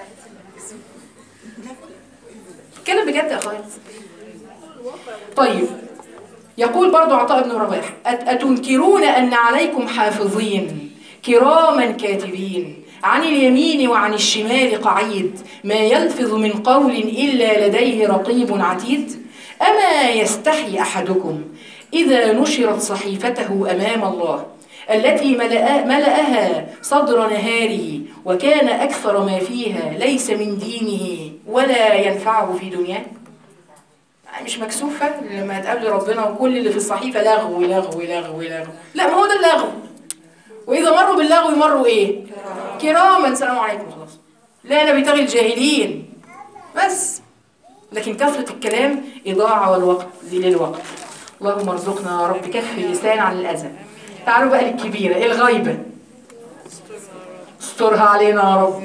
Speaker 1: كلام بجد يا اخوات طيب يقول برضو عطاء بن رباح أت- أتنكرون أن عليكم حافظين كراما كاتبين عن اليمين وعن الشمال قعيد ما يلفظ من قول إلا لديه رقيب عتيد أما يستحي أحدكم إذا نشرت صحيفته أمام الله التي ملأ ملأها صدر نهاره وكان أكثر ما فيها ليس من دينه ولا ينفعه في دنياه مش مكسوفة لما هتقابلي ربنا وكل اللي في الصحيفة لغو لغو لغو لغو لا ما هو ده اللغو وإذا مروا باللغو مروا إيه؟ كراما سلام عليكم خلاص لا نبتغي الجاهلين بس لكن كثرة الكلام إضاعة والوقت للوقت اللهم ارزقنا يا رب كف اللسان عن الأذى تعالوا بقى للكبيرة الغيبة استرها علينا يا رب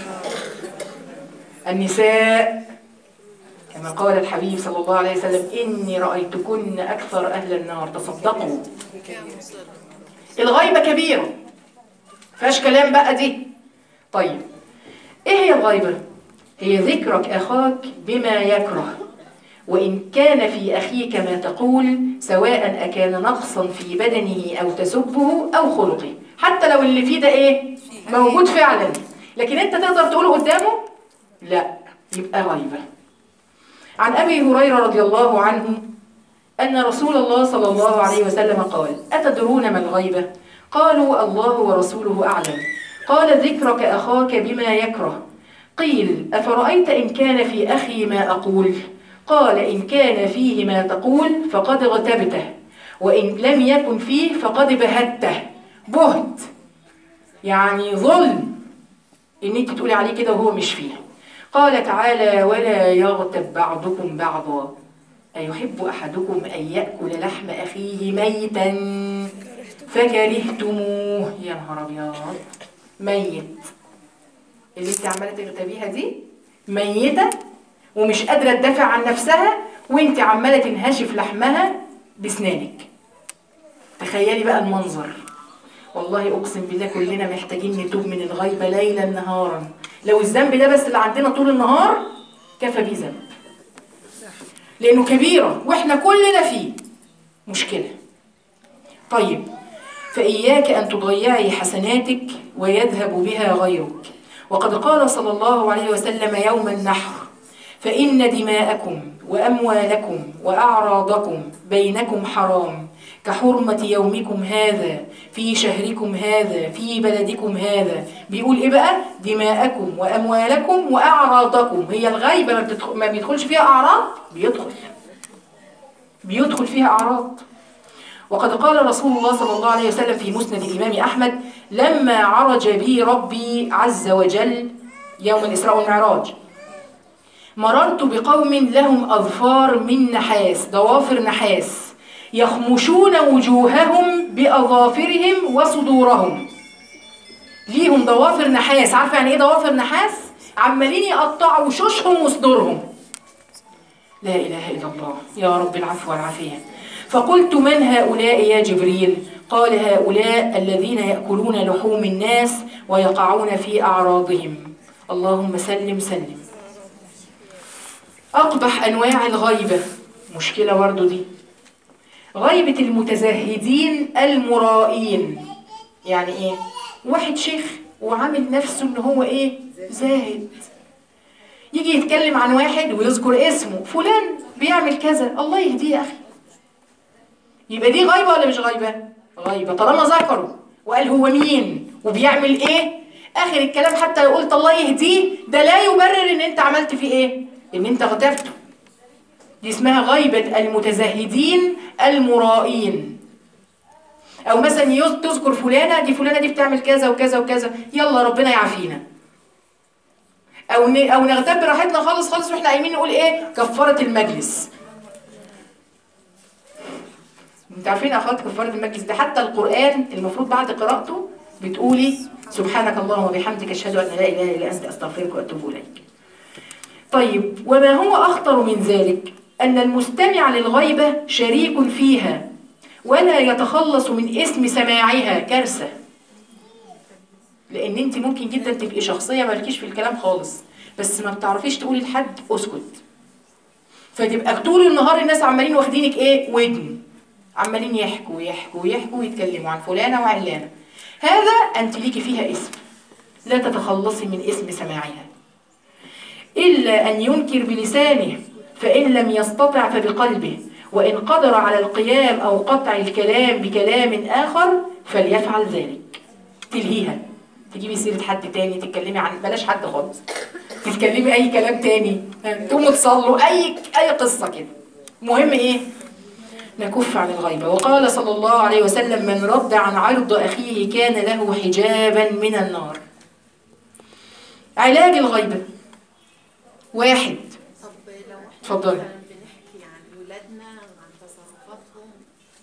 Speaker 1: النساء كما قال الحبيب صلى الله عليه وسلم إني رأيتكن أكثر أهل النار تصدقوا الغيبة كبيرة فيهاش كلام بقى دي طيب ايه هي الغيبة؟ هي ذكرك أخاك بما يكره وإن كان في أخيك ما تقول سواء أكان نقصا في بدنه أو تسبه أو خلقه حتى لو اللي فيه ده إيه؟ موجود فعلا لكن أنت تقدر تقوله قدامه؟ لا يبقى غيبة عن أبي هريرة رضي الله عنه أن رسول الله صلى الله عليه وسلم قال أتدرون ما الغيبة؟ قالوا الله ورسوله أعلم قال ذكرك أخاك بما يكره قيل أفرأيت إن كان في أخي ما أقول قال إن كان فيه ما تقول فقد اغتبته وإن لم يكن فيه فقد بهته بهت يعني ظلم إن أنت تقولي عليه كده وهو مش فيه قال تعالى ولا يغتب بعضكم بعضا أيحب أحدكم أن يأكل لحم أخيه ميتا فكرهتموه يا نهار أبيض ميت اللي انت عماله تغتابيها دي ميته ومش قادره تدافع عن نفسها وانت عماله تنهشي في لحمها بسنانك تخيلي بقى المنظر والله اقسم بالله كلنا محتاجين نتوب من الغيبه ليلا نهارا لو الذنب ده بس اللي عندنا طول النهار كفى بيه ذنب لانه كبيره واحنا كلنا فيه مشكله طيب فإياك أن تضيعي حسناتك ويذهب بها غيرك وقد قال صلى الله عليه وسلم يوم النحر فإن دماءكم وأموالكم وأعراضكم بينكم حرام كحرمة يومكم هذا في شهركم هذا في بلدكم هذا بيقول إيه بقى دماءكم وأموالكم وأعراضكم هي الغيبة ما, بتدخل ما بيدخلش فيها أعراض بيدخل بيدخل فيها أعراض وقد قال رسول الله صلى الله عليه وسلم في مسند الإمام أحمد لما عرج بي ربي عز وجل يوم الإسراء والمعراج مررت بقوم لهم أظفار من نحاس ضوافر نحاس يخمشون وجوههم بأظافرهم وصدورهم ليهم ضوافر نحاس عارفة يعني إيه ضوافر نحاس؟ عمالين يقطعوا وشوشهم وصدورهم لا إله إلا الله يا رب العفو والعافية فقلت من هؤلاء يا جبريل قال هؤلاء الذين يأكلون لحوم الناس ويقعون في أعراضهم اللهم سلم سلم أقبح أنواع الغيبة مشكلة برضو دي غيبة المتزهدين المرائين يعني إيه؟ واحد شيخ وعامل نفسه إن هو إيه؟ زاهد يجي يتكلم عن واحد ويذكر اسمه فلان بيعمل كذا الله يهديه يا أخي يبقى دي غيبة ولا مش غيبة؟ غيبة طالما ذكره وقال هو مين وبيعمل ايه؟ اخر الكلام حتى لو قلت الله يهديه ده لا يبرر ان انت عملت فيه ايه؟ ان انت اغتبته. دي اسمها غيبة المتزهدين المرائين. او مثلا يذ- تذكر فلانة دي فلانة دي بتعمل كذا وكذا وكذا يلا ربنا يعافينا. او ن... او نغتاب براحتنا خالص خالص واحنا قايمين نقول ايه؟ كفارة المجلس. انت عارفين اخوات كفاره المجلس ده حتى القران المفروض بعد قراءته بتقولي سبحانك اللهم وبحمدك اشهد ان لا اله الا انت استغفرك واتوب اليك. طيب وما هو اخطر من ذلك ان المستمع للغيبه شريك فيها ولا يتخلص من اسم سماعها كارثه. لان انت ممكن جدا تبقي شخصيه مالكيش في الكلام خالص بس ما بتعرفيش تقولي لحد اسكت. فتبقى طول النهار الناس عمالين واخدينك ايه ودن عمالين يحكوا ويحكوا ويحكوا ويتكلموا عن فلانة وعلانة هذا أنت ليكي فيها اسم لا تتخلصي من اسم سماعها إلا أن ينكر بلسانه فإن لم يستطع فبقلبه وإن قدر على القيام أو قطع الكلام بكلام آخر فليفعل ذلك تلهيها تجيبي سيرة حد تاني تتكلمي عن بلاش حد خالص تتكلمي أي كلام تاني تقوموا تصلوا أي أي قصة كده المهم إيه نكف عن الغيبة وقال صلى الله عليه وسلم من رد عن عرض أخيه كان له حجابا من النار علاج الغيبة واحد
Speaker 6: طب لو احنا
Speaker 1: اتفضلي.
Speaker 6: مثلا بنحكي عن ولادنا عن تصرفاتهم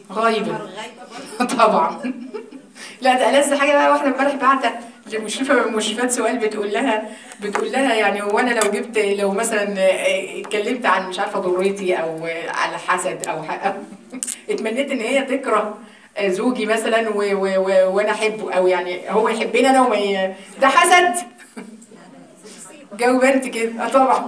Speaker 1: غايبا طبعا لا ده ألذ حاجه بقى واحده امبارح بعتة لمشرفه من المشرفات سؤال بتقول لها بتقول لها يعني هو انا لو جبت لو مثلا آه، اتكلمت عن مش عارفه ضريتي او آه، على حسد او ح- اتمنيت ان هي تكره آه، زوجي مثلا و و و وانا احبه او يعني هو يحبني انا وما ي... ده حسد جاوب انت كده اه طبعا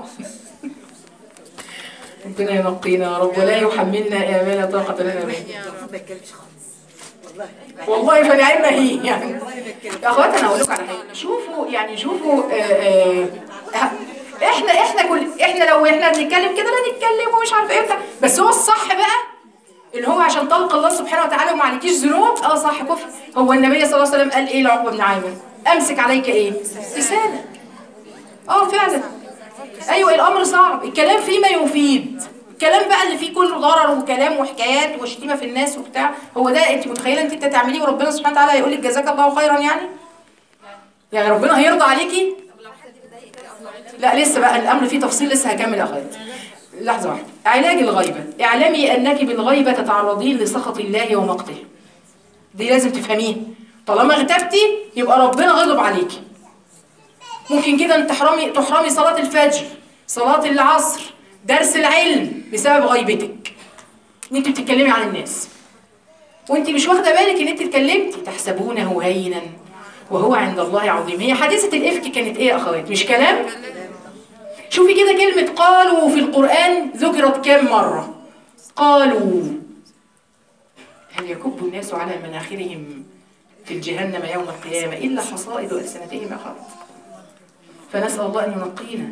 Speaker 1: ربنا ينقينا يا رب ولا يحملنا امانه طاقه لنا بها
Speaker 2: المفروض ما يتكلمش خالص والله
Speaker 1: والله فنعمة هي يعني يا اخوات انا اقول لكم على حاجه شوفوا يعني شوفوا آه آه آه، احنا احنا كل احنا لو احنا بنتكلم كده لا نتكلم ومش عارف ايه وبتاع. بس هو الصح بقى اللي هو عشان طلق الله سبحانه وتعالى وما عليكيش ذنوب اه صح كفر هو النبي صلى الله عليه وسلم قال ايه لعقبه بن عامر امسك عليك ايه لسانك اه فعلا ايوه الامر صعب الكلام فيه ما يفيد الكلام بقى اللي فيه كله ضرر وكلام وحكايات وشتيمه في الناس وبتاع هو ده انت متخيله انت تعمليه وربنا سبحانه وتعالى هيقول لك جزاك الله خيرا يعني يعني ربنا هيرضى عليكي لا لسه بقى الامر فيه تفصيل لسه هكمل يا اخوات لحظه واحده علاج الغيبه اعلمي انك بالغيبه تتعرضين لسخط الله ومقته دي لازم تفهميه طالما اغتبتي يبقى ربنا غضب عليكي ممكن كده ان تحرمي تحرمي صلاة الفجر صلاة العصر درس العلم بسبب غيبتك ان انت بتتكلمي عن الناس وانت مش واخده بالك ان انت اتكلمتي تحسبونه هينا وهو عند الله عظيم هي حادثة الإفك كانت ايه يا اخوات مش كلام شوفي كده كلمة قالوا في القرآن ذكرت كام مرة قالوا هل يكب الناس على مناخرهم في الجهنم يوم القيامة إلا حصائد ألسنتهم يا أخوات فنسأل الله أن ينقينا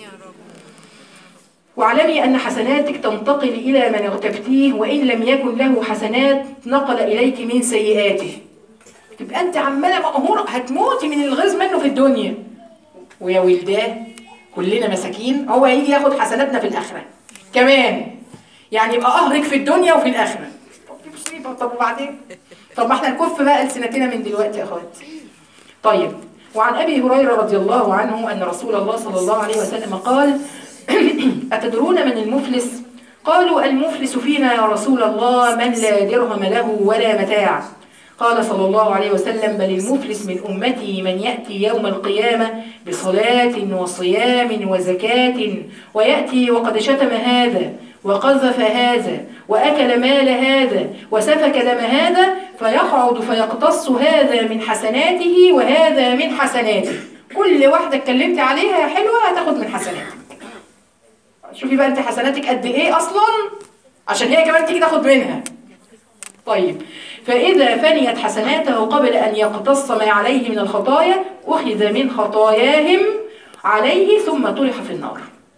Speaker 1: واعلمي أن حسناتك تنتقل إلى من اغتبتيه وإن لم يكن له حسنات نقل إليك من سيئاته تبقى أنت عمالة مقهورة هتموتي من الغيظ منه في الدنيا ويا ولداه كلنا مساكين هو هيجي ياخد حسناتنا في الآخرة كمان يعني يبقى قهرك في الدنيا وفي الآخرة طب دي مصيبة طب وبعدين طب ما احنا نكف بقى ألسنتنا من دلوقتي يا أخوات طيب وعن أبي هريرة رضي الله عنه أن رسول الله صلى الله عليه وسلم قال أتدرون من المفلس؟ قالوا المفلس فينا يا رسول الله من لا درهم له ولا متاع قال صلى الله عليه وسلم بل المفلس من أمتي من يأتي يوم القيامة بصلاة وصيام وزكاة ويأتي وقد شتم هذا وقذف هذا وأكل مال هذا وسفك دم هذا فيقعد فيقتص هذا من حسناته وهذا من حسناته كل واحدة اتكلمت عليها يا حلوة هتاخد من حسناتك شوفي بقى انت حسناتك قد ايه اصلا عشان هي كمان تيجي تاخد منها طيب فإذا فنيت حسناته قبل أن يقتص ما عليه من الخطايا أخذ من خطاياهم عليه ثم طرح في النار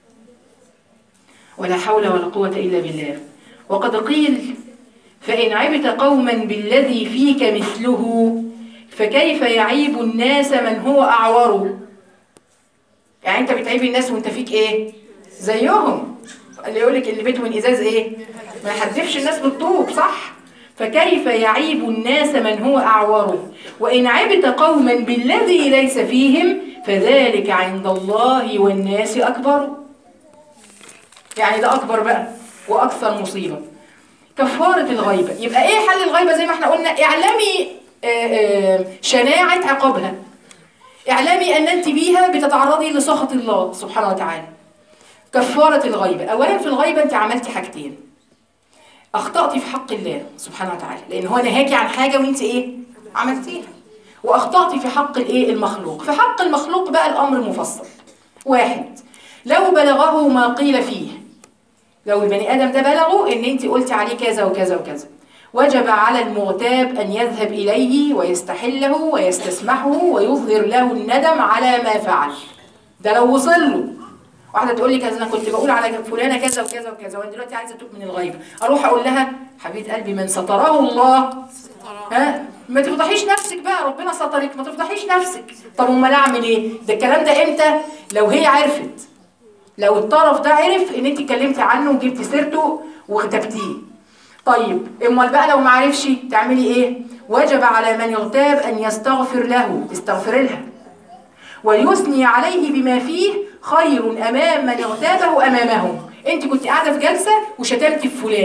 Speaker 1: ولا حول ولا قوة إلا بالله وقد قيل فإن عبت قوما بالذي فيك مثله فكيف يعيب الناس من هو أعور يعني أنت بتعيب الناس وأنت فيك إيه زيهم اللي يقولك اللي بيته من إزاز إيه ما يحدفش الناس بالطوب صح فكيف يعيب الناس من هو أعور وإن عبت قوما بالذي ليس فيهم فذلك عند الله والناس أكبر يعني ده أكبر بقى وأكثر مصيبة كفارة الغيبة يبقى إيه حل الغيبة زي ما احنا قلنا اعلمي آه، آه، شناعة عقابها اعلمي أن أنت بيها بتتعرضي لسخط الله سبحانه وتعالى كفارة الغيبة أولا في الغيبة أنت عملتي حاجتين أخطأتي في حق الله سبحانه وتعالى لأن هو نهاكي عن حاجة وأنت إيه عملتيها وأخطأتي في حق الإيه المخلوق في حق المخلوق بقى الأمر مفصل واحد لو بلغه ما قيل فيه لو البني آدم ده بلغه إن أنت قلتي عليه كذا وكذا وكذا وجب على المغتاب أن يذهب إليه ويستحله ويستسمحه ويظهر له الندم على ما فعل ده لو وصل له واحده تقول لي كذا انا كنت بقول على فلانه كذا وكذا وكذا وانا دلوقتي عايزه اتوب من الغيبه اروح اقول لها حبيبه قلبي من ستره الله ها ما تفضحيش نفسك بقى ربنا سترك ما تفضحيش نفسك طب امال اعمل ايه ده الكلام ده امتى لو هي عرفت لو الطرف ده عرف ان انت اتكلمتي عنه وجبتي سيرته واغتبتيه طيب امال بقى لو ما عرفش تعملي ايه وجب على من يغتاب ان يستغفر له تستغفر لها ويثني عليه بما فيه خير امام من اغتابه امامهم انت كنت قاعده في جلسه وشتمتي في فلانه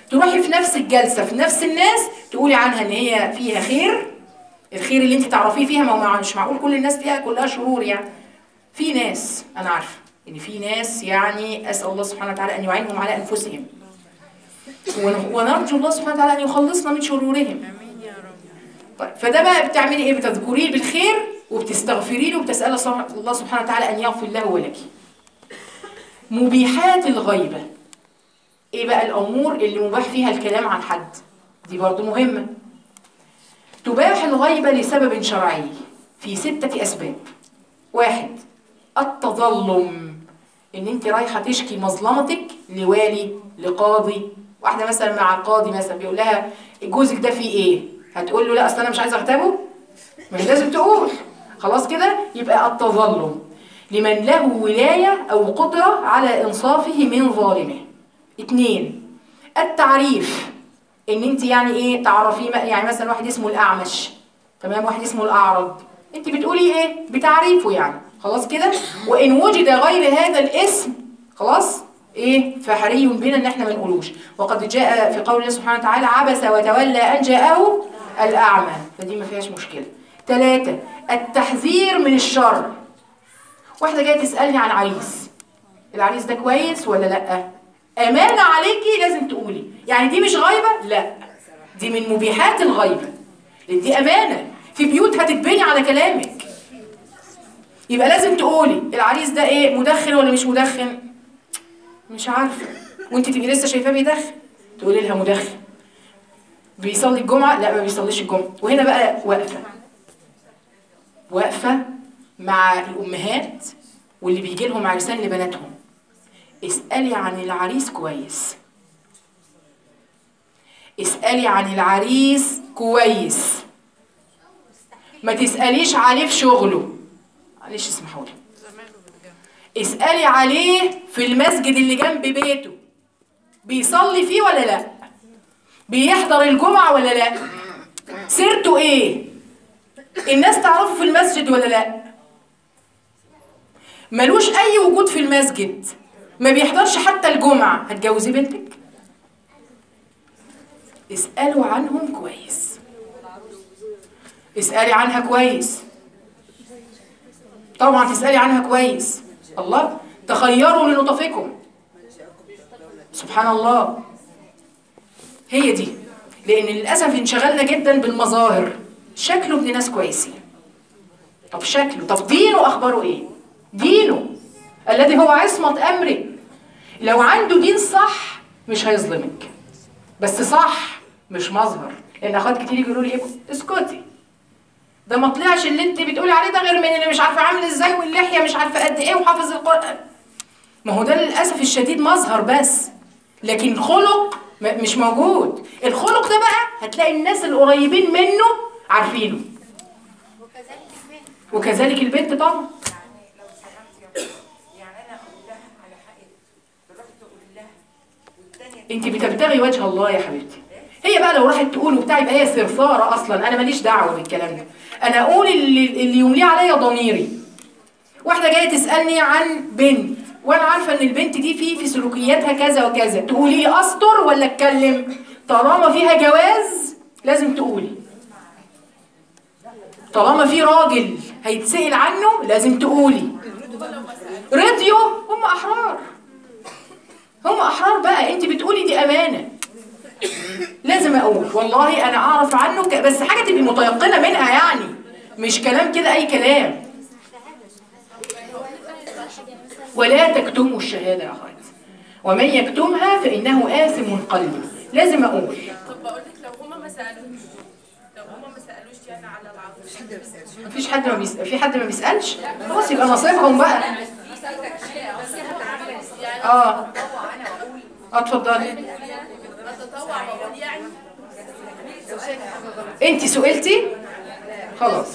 Speaker 1: تروحي في نفس الجلسه في نفس الناس تقولي عنها ان هي فيها خير الخير اللي انت تعرفيه فيها ما هو مش معقول كل الناس فيها كلها شرور يعني في ناس انا عارفه ان في ناس يعني اسال الله سبحانه وتعالى ان يعينهم على انفسهم ون- ونرجو الله سبحانه وتعالى ان يخلصنا من شرورهم طيب فده بقى بتعملي ايه بتذكريه بالخير وبتستغفري له وبتسالي الله سبحانه وتعالى ان يغفر له ولك مبيحات الغيبه ايه بقى الامور اللي مباح فيها الكلام عن حد دي برضو مهمه تباح الغيبه لسبب شرعي في سته اسباب واحد التظلم ان انت رايحه تشكي مظلمتك لوالي لقاضي واحده مثلا مع قاضي مثلا بيقول لها جوزك ده فيه ايه هتقول له لا اصل انا مش عايزه اغتابه ما هي لازم تقول خلاص كده يبقى التظلم لمن له ولايه او قدره على انصافه من ظالمه اتنين التعريف ان انت يعني ايه تعرفيه يعني مثلا واحد اسمه الاعمش تمام واحد اسمه الاعرج انت بتقولي ايه بتعريفه يعني خلاص كده وان وجد غير هذا الاسم خلاص ايه فحري بنا ان احنا ما نقولوش وقد جاء في قول الله سبحانه وتعالى عبس وتولى ان جاءه الاعمى فدي ما فيهاش مشكله ثلاثة التحذير من الشر واحدة جاية تسألني عن عريس العريس ده كويس ولا لأ أمانة عليكي لازم تقولي يعني دي مش غيبة لا دي من مبيحات الغيبة لأن دي أمانة في بيوت هتتبني على كلامك يبقى لازم تقولي العريس ده ايه مدخن ولا مش مدخن مش عارفه وانت تبقي لسه شايفاه بيدخن تقولي لها مدخن بيصلي الجمعه لا ما بيصليش الجمعه وهنا بقى واقفه واقفه مع الامهات واللي بيجي لهم عرسان لبناتهم اسالي عن العريس كويس اسالي عن العريس كويس ما تساليش عليه في شغله معلش اسمحوا لي اسألي عليه في المسجد اللي جنب بيته بيصلي فيه ولا لا بيحضر الجمعة ولا لا سيرته ايه الناس تعرفه في المسجد ولا لا ملوش اي وجود في المسجد ما بيحضرش حتى الجمعة هتجوزي بنتك اسألوا عنهم كويس اسألي عنها كويس طبعا تسألي عنها كويس الله تخيروا لنطفكم سبحان الله هي دي لأن للأسف انشغلنا جدا بالمظاهر شكله ابن ناس كويسين طب شكله طب دينه أخباره إيه دينه الذي هو عصمة أمره لو عنده دين صح مش هيظلمك بس صح مش مظهر لأن أخوات كتير يقولوا لي إيه اسكتي ده ما طلعش اللي انت بتقولي عليه ده غير من اللي مش عارفه عامل ازاي واللحيه مش عارفه قد ايه وحافظ القران ما هو ده للاسف الشديد مظهر بس لكن خلق م- مش موجود الخلق ده بقى هتلاقي الناس القريبين منه عارفينه
Speaker 4: وكذلك البنت
Speaker 1: وكذلك البنت طبعا
Speaker 6: يعني لو سمحت يا أختي، يعني انا اقول لها على حقك رحت اقول لها والتانيه
Speaker 1: انت بتبتغي وجه الله يا حبيبتي هي بقى لو راحت تقول وبتاع يبقى هي ثرثاره اصلا انا ماليش دعوه بالكلام ده انا اقول اللي, اللي يمليه عليا ضميري واحده جايه تسالني عن بنت وانا عارفه ان البنت دي في في سلوكياتها كذا وكذا تقولي لي استر ولا اتكلم طالما فيها جواز لازم تقولي طالما في راجل هيتسأل عنه لازم تقولي رضيوا هم احرار هم احرار بقى انت بتقولي دي امانه لازم اقول والله انا اعرف عنه ك... بس حاجه تبقي متيقنه منها يعني مش كلام كده اي كلام ولا تكتموا الشهاده يا اخواتي ومن يكتمها فانه آثم قلبه لازم اقول
Speaker 5: طب بقول لك لو هما ما سالوش لو هما ما سالوش يعني على العروسه
Speaker 1: مفيش حد ما بيسأل في حد ما بيسالش خلاص يبقى نصيبهم بقى اه اتفضلي
Speaker 5: اتطوع بقول يعني
Speaker 1: انت سئلتي خلاص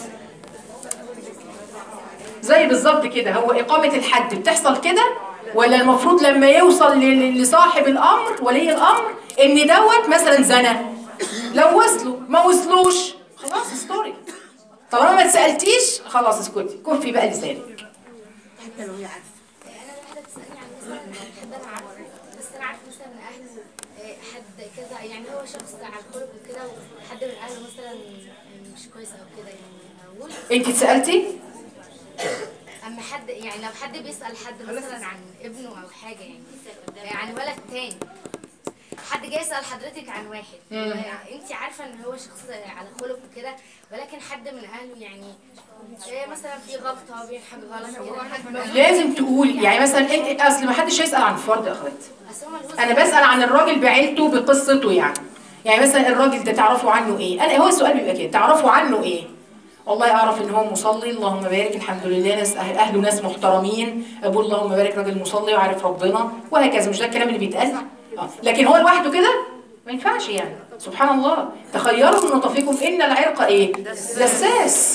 Speaker 1: زي بالظبط كده هو إقامة الحد بتحصل كده ولا المفروض لما يوصل ل- لصاحب الأمر ولي الأمر إن دوت مثلا زنى لو وصلوا ما وصلوش خلاص ستوري طالما ما اتسألتيش خلاص اسكتي كفي بقى لسانك
Speaker 4: انا واحده بتسالني عن مثلا حد انا عارفه بس انا عارفه مثلا اهله آه، حد كذا
Speaker 7: يعني هو شخص على الخلق وكده وحد من اهله مثلا مش كويس او كده يعني موجود
Speaker 1: انت اتسالتي
Speaker 7: اما حد يعني لو حد بيسال حد مثلا عن ابنه او حاجه يعني عن ولد تاني حد جاي يسال حضرتك عن واحد انت عارفه ان هو شخص على خلق وكده ولكن حد من اهله يعني إيه مثلا في غلطه بين حاجه غلط كده حد من
Speaker 1: لازم تقول يعني مثلا انت اصل ما حدش هيسال عن فرد يا اخوات
Speaker 7: بس هو ملهوش
Speaker 1: انا بسال عن الراجل بعيلته بقصته يعني يعني مثلا الراجل ده تعرفوا عنه ايه انا هو السؤال بيبقى كده تعرفوا عنه ايه والله اعرف ان هو مصلي اللهم بارك الحمد لله ناس أهل اهله ناس محترمين ابوه اللهم بارك راجل مصلي وعارف ربنا وهكذا مش ده الكلام اللي بيتقال آه. لكن هو لوحده كده ما ينفعش يعني سبحان الله تخيروا من نطفكم ان العرق ايه دساس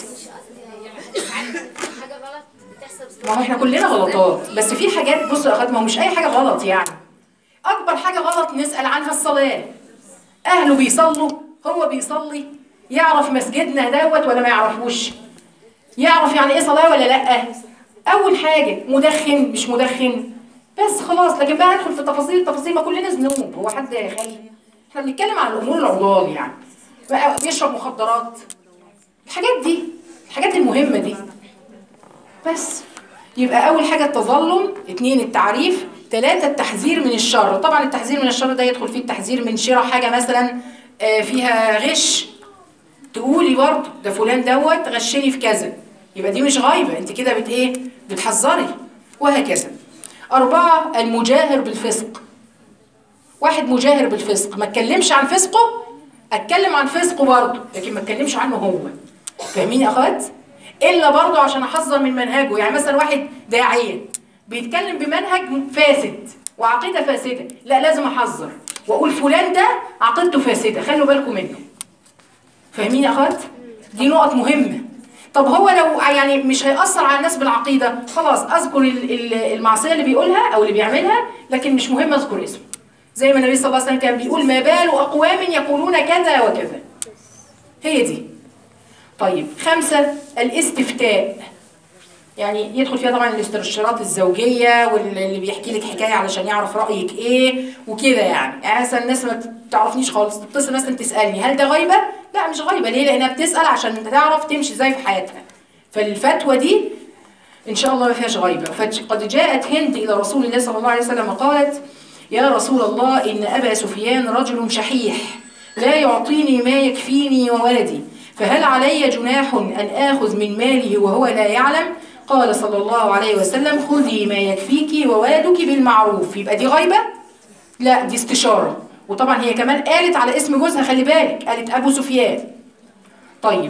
Speaker 7: حاجه غلط بتحصل بسبب
Speaker 1: ما هو احنا كلنا غلطات بس في حاجات بصوا يا اخوات ما هو مش اي حاجه غلط يعني اكبر حاجه غلط نسال عنها الصلاه اهله بيصلوا هو بيصلي يعرف مسجدنا دوت ولا ما يعرفوش يعرف يعني ايه صلاه ولا لا اول حاجه مدخن مش مدخن بس خلاص لكن بقى ندخل في التفاصيل التفاصيل ما كلنا ذنوب هو حد خالي احنا بنتكلم عن الامور العضال يعني بقى بيشرب مخدرات الحاجات دي الحاجات المهمه دي بس يبقى أول حاجة التظلم اتنين التعريف تلاتة التحذير من الشر طبعا التحذير من الشر ده يدخل فيه التحذير من شراء حاجة مثلا آه، فيها غش تقولي برضه ده فلان دوت غشني في كذا يبقى دي مش غايبة انت كده بت ايه بتحذري وهكذا أربعة المجاهر بالفسق واحد مجاهر بالفسق ما اتكلمش عن فسقه اتكلم عن فسقه برضه لكن ما اتكلمش عنه هو فاهمين يا اخوات الا برضه عشان احذر من منهجه يعني مثلا واحد داعيه بيتكلم بمنهج فاسد وعقيده فاسده لا لازم احذر واقول فلان ده عقيدته فاسده خلوا بالكم منه فاهمين يا اخوات دي نقط مهمه طب هو لو يعني مش هيأثر على الناس بالعقيده خلاص اذكر ال- ال- المعصيه اللي بيقولها او اللي بيعملها لكن مش مهم اذكر اسمه زي ما النبي صلى الله عليه وسلم كان بيقول ما بال اقوام يقولون كذا وكذا هي دي طيب خمسة الاستفتاء يعني يدخل فيها طبعا الاستشارات الزوجية واللي بيحكي لك حكاية علشان يعرف رأيك ايه وكده يعني يعني مثلا الناس ما تعرفنيش خالص تتصل مثلا تسألني هل ده غيبة؟ لا مش غيبة ليه؟ لأنها بتسأل عشان تعرف تمشي ازاي في حياتها فالفتوى دي إن شاء الله ما فيهاش غيبة فقد جاءت هند إلى رسول الله صلى الله عليه وسلم قالت يا رسول الله إن أبا سفيان رجل شحيح لا يعطيني ما يكفيني وولدي فهل علي جناح أن آخذ من ماله وهو لا يعلم قال صلى الله عليه وسلم خذي ما يكفيك وولدك بالمعروف يبقى دي غيبة لا دي استشارة وطبعا هي كمان قالت على اسم جوزها خلي بالك قالت أبو سفيان طيب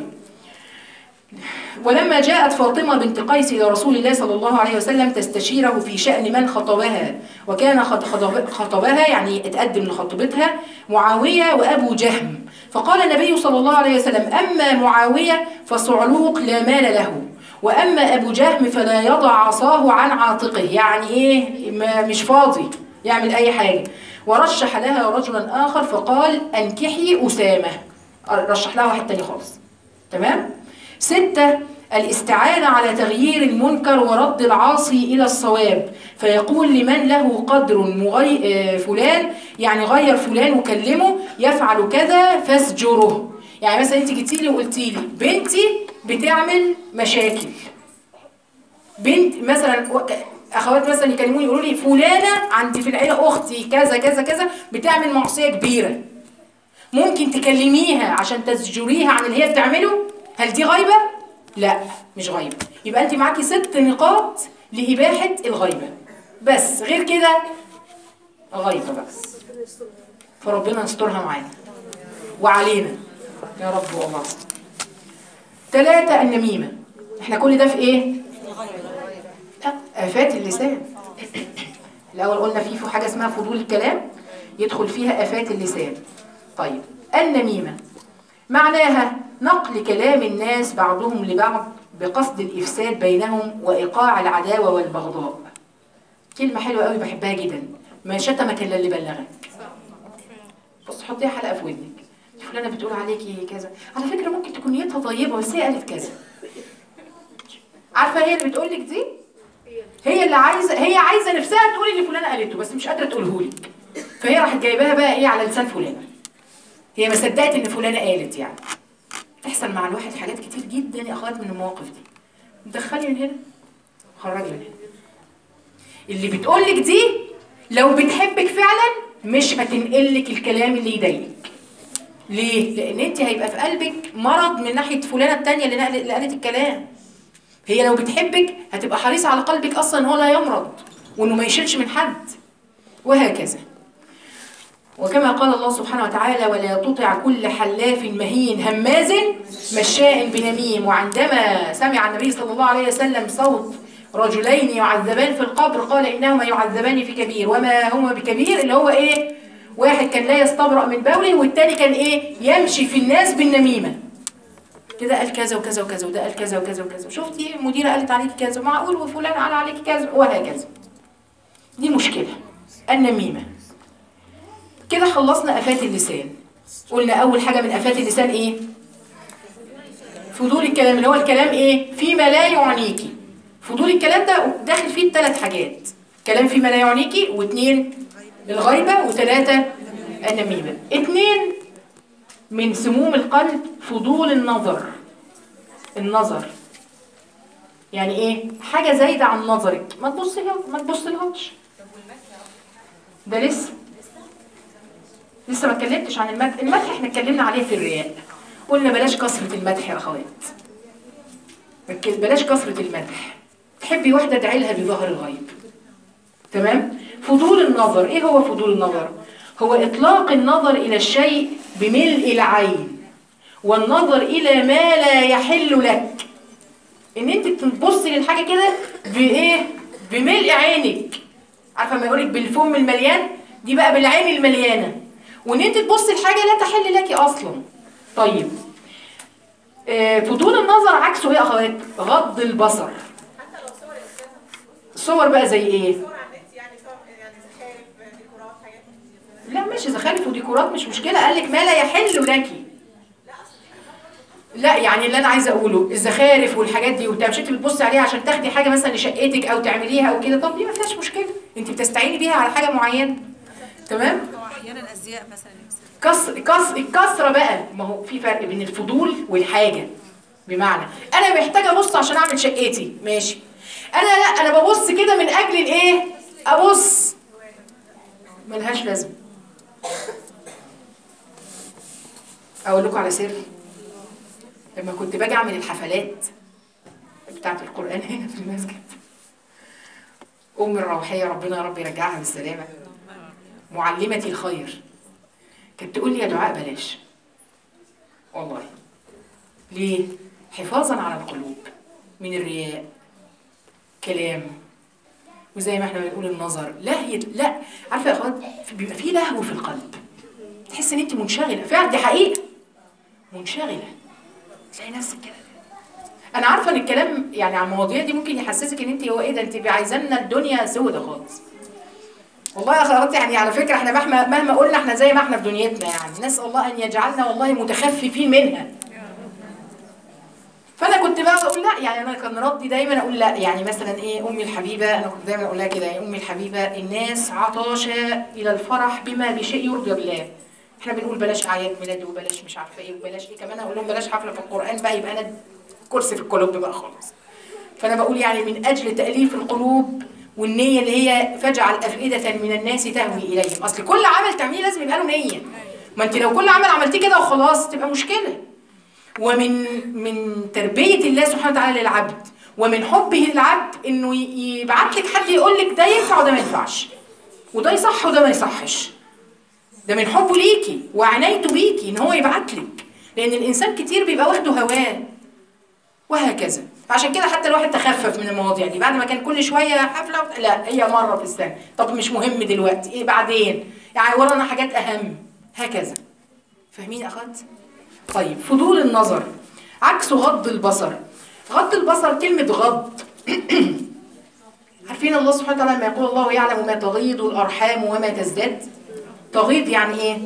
Speaker 1: ولما جاءت فاطمة بنت قيس إلى رسول الله صلى الله عليه وسلم تستشيره في شأن من خطبها وكان خط- خطب- خطبها يعني اتقدم لخطبتها معاوية وأبو جهم فقال النبي صلى الله عليه وسلم أما معاوية فصعلوق لا مال له وأما أبو جهم فلا يضع عصاه عن عاتقه يعني إيه ما- مش فاضي يعمل أي حاجة ورشح لها رجلا آخر فقال أنكحي أسامة رشح لها واحد تاني خالص تمام ستة الاستعانة على تغيير المنكر ورد العاصي إلى الصواب فيقول لمن له قدر مغي... آه، فلان يعني غير فلان وكلمه يفعل كذا فاسجره يعني مثلا انت جيتي لي وقلتي لي بنتي بتعمل مشاكل بنت مثلا و- اخوات مثلا يكلموني يقولوا لي فلانه عندي في العيله اختي كذا كذا كذا بتعمل معصيه كبيره ممكن تكلميها عشان تزجريها عن اللي هي بتعمله هل دي غيبة؟ لا مش غيبة يبقى انت معاكي ست نقاط لإباحة الغيبة بس غير كده غيبة بس فربنا يسترها معانا وعلينا يا رب والله ثلاثة النميمة احنا كل ده في ايه؟ لا آفات اللسان الأول قلنا في في حاجة اسمها فضول الكلام يدخل فيها آفات اللسان طيب النميمة معناها نقل كلام الناس بعضهم لبعض بقصد الإفساد بينهم وإيقاع العداوة والبغضاء كلمة حلوة قوي بحبها جدا ما شتمك إلا اللي بلغك بص حطيها حلقة في ودنك فلانة بتقول عليكي كذا على فكرة ممكن تكون نيتها طيبة بس هي قالت كذا عارفة هي اللي بتقول لك دي هي اللي عايزة هي عايزة نفسها تقول اللي فلانة قالته بس مش قادرة تقوله لك فهي راحت جايباها بقى ايه على لسان فلانة هي ما صدقت ان فلانه قالت يعني تحصل مع الواحد حاجات كتير جدا يا اخوات من المواقف دي دخلي من هنا خرجي من هنا اللي بتقولك دي لو بتحبك فعلا مش هتنقلك الكلام اللي يضايقك ليه؟ لان انت هيبقى في قلبك مرض من ناحيه فلانه التانية اللي نقلت اللي قالت الكلام هي لو بتحبك هتبقى حريصه على قلبك اصلا ان هو لا يمرض وانه ما يشيلش من حد وهكذا وكما قال الله سبحانه وتعالى ولا تطع كل حلاف مهين هماز مشاء بنميم وعندما سمع النبي صلى الله عليه وسلم صوت رجلين يعذبان في القبر قال انهما يعذبان في كبير وما هما بكبير اللي هو ايه واحد كان لا يستبرأ من بوله والتاني كان ايه يمشي في الناس بالنميمه كده قال كذا وكذا وكذا وده قال كذا وكذا وكذا شفتي المديره قالت عليكي كذا معقول وفلان قال عليكي كذا وهكذا دي مشكله النميمه كده خلصنا افات اللسان قلنا اول حاجه من افات اللسان ايه فضول الكلام اللي هو الكلام ايه فيما لا يعنيكي فضول الكلام ده داخل فيه ثلاث حاجات كلام فيما لا يعنيكي واثنين الغيبه وثلاثه النميمه اثنين من سموم القلب فضول النظر النظر يعني ايه حاجه زايده عن نظرك ما تبص ما تبصلهاش ده لسه لسه ما اتكلمتش عن المدح المدح احنا اتكلمنا عليه في الرياء قلنا بلاش كثرة المدح يا اخوات ركز- بلاش كثرة المدح تحبي واحدة ادعي لها بظهر الغيب تمام فضول النظر ايه هو فضول النظر هو اطلاق النظر الى الشيء بملء العين والنظر الى ما لا يحل لك ان انت تبصي للحاجه كده بايه بملء عينك عارفه ما يقولك بالفم المليان دي بقى بالعين المليانه وان انت تبصي لحاجه لا تحل لك اصلا طيب آه، فضول النظر عكسه ايه يا اخوات غض البصر صور بقى زي ايه لا ماشي زخارف وديكورات مش مشكله قال لك ما لا يحل لك لا يعني اللي انا عايزه اقوله الزخارف والحاجات دي وبتاع مش انت بتبصي عليها عشان تاخدي حاجه مثلا لشقتك او تعمليها او كده طب دي ما فيهاش مشكله انت بتستعيني بيها على حاجه معينه تمام
Speaker 8: احيانا ازياء مثلا
Speaker 1: كسر كسر الكسره بقى ما هو في فرق بين الفضول والحاجه بمعنى انا محتاجه ابص عشان اعمل شقتي ماشي انا لا انا ببص كده من اجل الايه ابص ملهاش لازمه اقول لكم على سر لما كنت باجي اعمل الحفلات بتاعه القران هنا في المسجد ام الروحيه ربنا يا رب يرجعها بالسلامه معلمتي الخير كانت تقول لي يا دعاء بلاش والله ليه حفاظا على القلوب من الرياء كلام وزي ما احنا بنقول النظر لهي لا عارفه يا اخوات بيبقى في لهو في القلب تحس ان انت منشغله فعلا دي حقيقه منشغله تلاقي نفسك كده انا عارفه ان الكلام يعني على المواضيع دي ممكن يحسسك ان انت هو ايه ده انت عايزه لنا الدنيا سودة خالص والله يا اخوات يعني على فكره احنا مهما مهما قلنا احنا زي ما احنا في دنيتنا يعني نسال الله ان يجعلنا والله متخففين منها فانا كنت بقى بقول لا يعني انا كان ردي دايما اقول لا يعني مثلا ايه امي الحبيبه انا كنت دايما اقول لها كده يا امي الحبيبه الناس عطاشه الى الفرح بما بشيء يرضي الله احنا بنقول بلاش اعياد ميلاد وبلاش مش عارفه ايه وبلاش ايه كمان اقول لهم بلاش حفله في القران بقى يبقى انا كرسي في القلوب بقى خالص فانا بقول يعني من اجل تاليف القلوب والنيه اللي هي فاجعل افئده من الناس تهوي اليهم اصل كل عمل تعمليه لازم يبقى له نيه ما انت لو كل عمل عملتيه كده وخلاص تبقى مشكله ومن من تربيه الله سبحانه وتعالى للعبد ومن حبه للعبد انه ي- يبعت لك حد يقول لك ده ينفع وده ما ينفعش وده يصح وده ما يصحش ده من حبه ليكي وعنايته بيكي ان هو يبعت لك لان الانسان كتير بيبقى واخده هواه وهكذا عشان كده حتى الواحد تخفف من المواضيع دي بعد ما كان كل شويه حفله وبت- لا هي مره في السنه طب مش مهم دلوقتي ايه بعدين يعني ورانا حاجات اهم هكذا فاهمين يا اخوات طيب فضول النظر عكسه غض البصر غض البصر كلمه غض عارفين الله سبحانه وتعالى لما يقول الله يعلم ما تغيض الارحام وما تزداد تغيض يعني ايه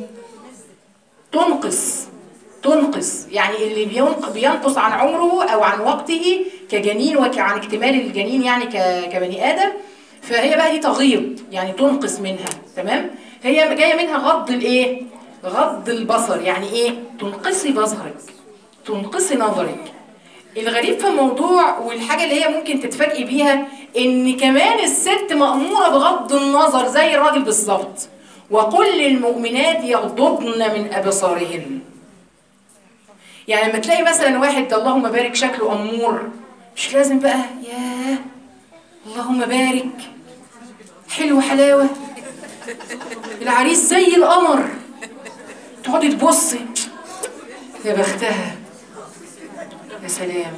Speaker 1: تنقص تنقص يعني اللي بينق- بينقص عن عمره او عن وقته كجنين وعن اكتمال الجنين يعني ك- كبني ادم فهي بقى دي تغيض يعني تنقص منها تمام هي جايه منها غض الايه غض البصر يعني ايه تنقصي بصرك تنقصي نظرك الغريب في الموضوع والحاجة اللي هي ممكن تتفاجئي بيها ان كمان الست مأمورة بغض النظر زي الراجل بالظبط وقل للمؤمنات يغضضن من أبصارهن يعني لما تلاقي مثلا واحد اللهم بارك شكله أمور مش لازم بقى ياه اللهم بارك حلو حلاوة العريس زي القمر تقعدي تبصي يا بختها يا سلام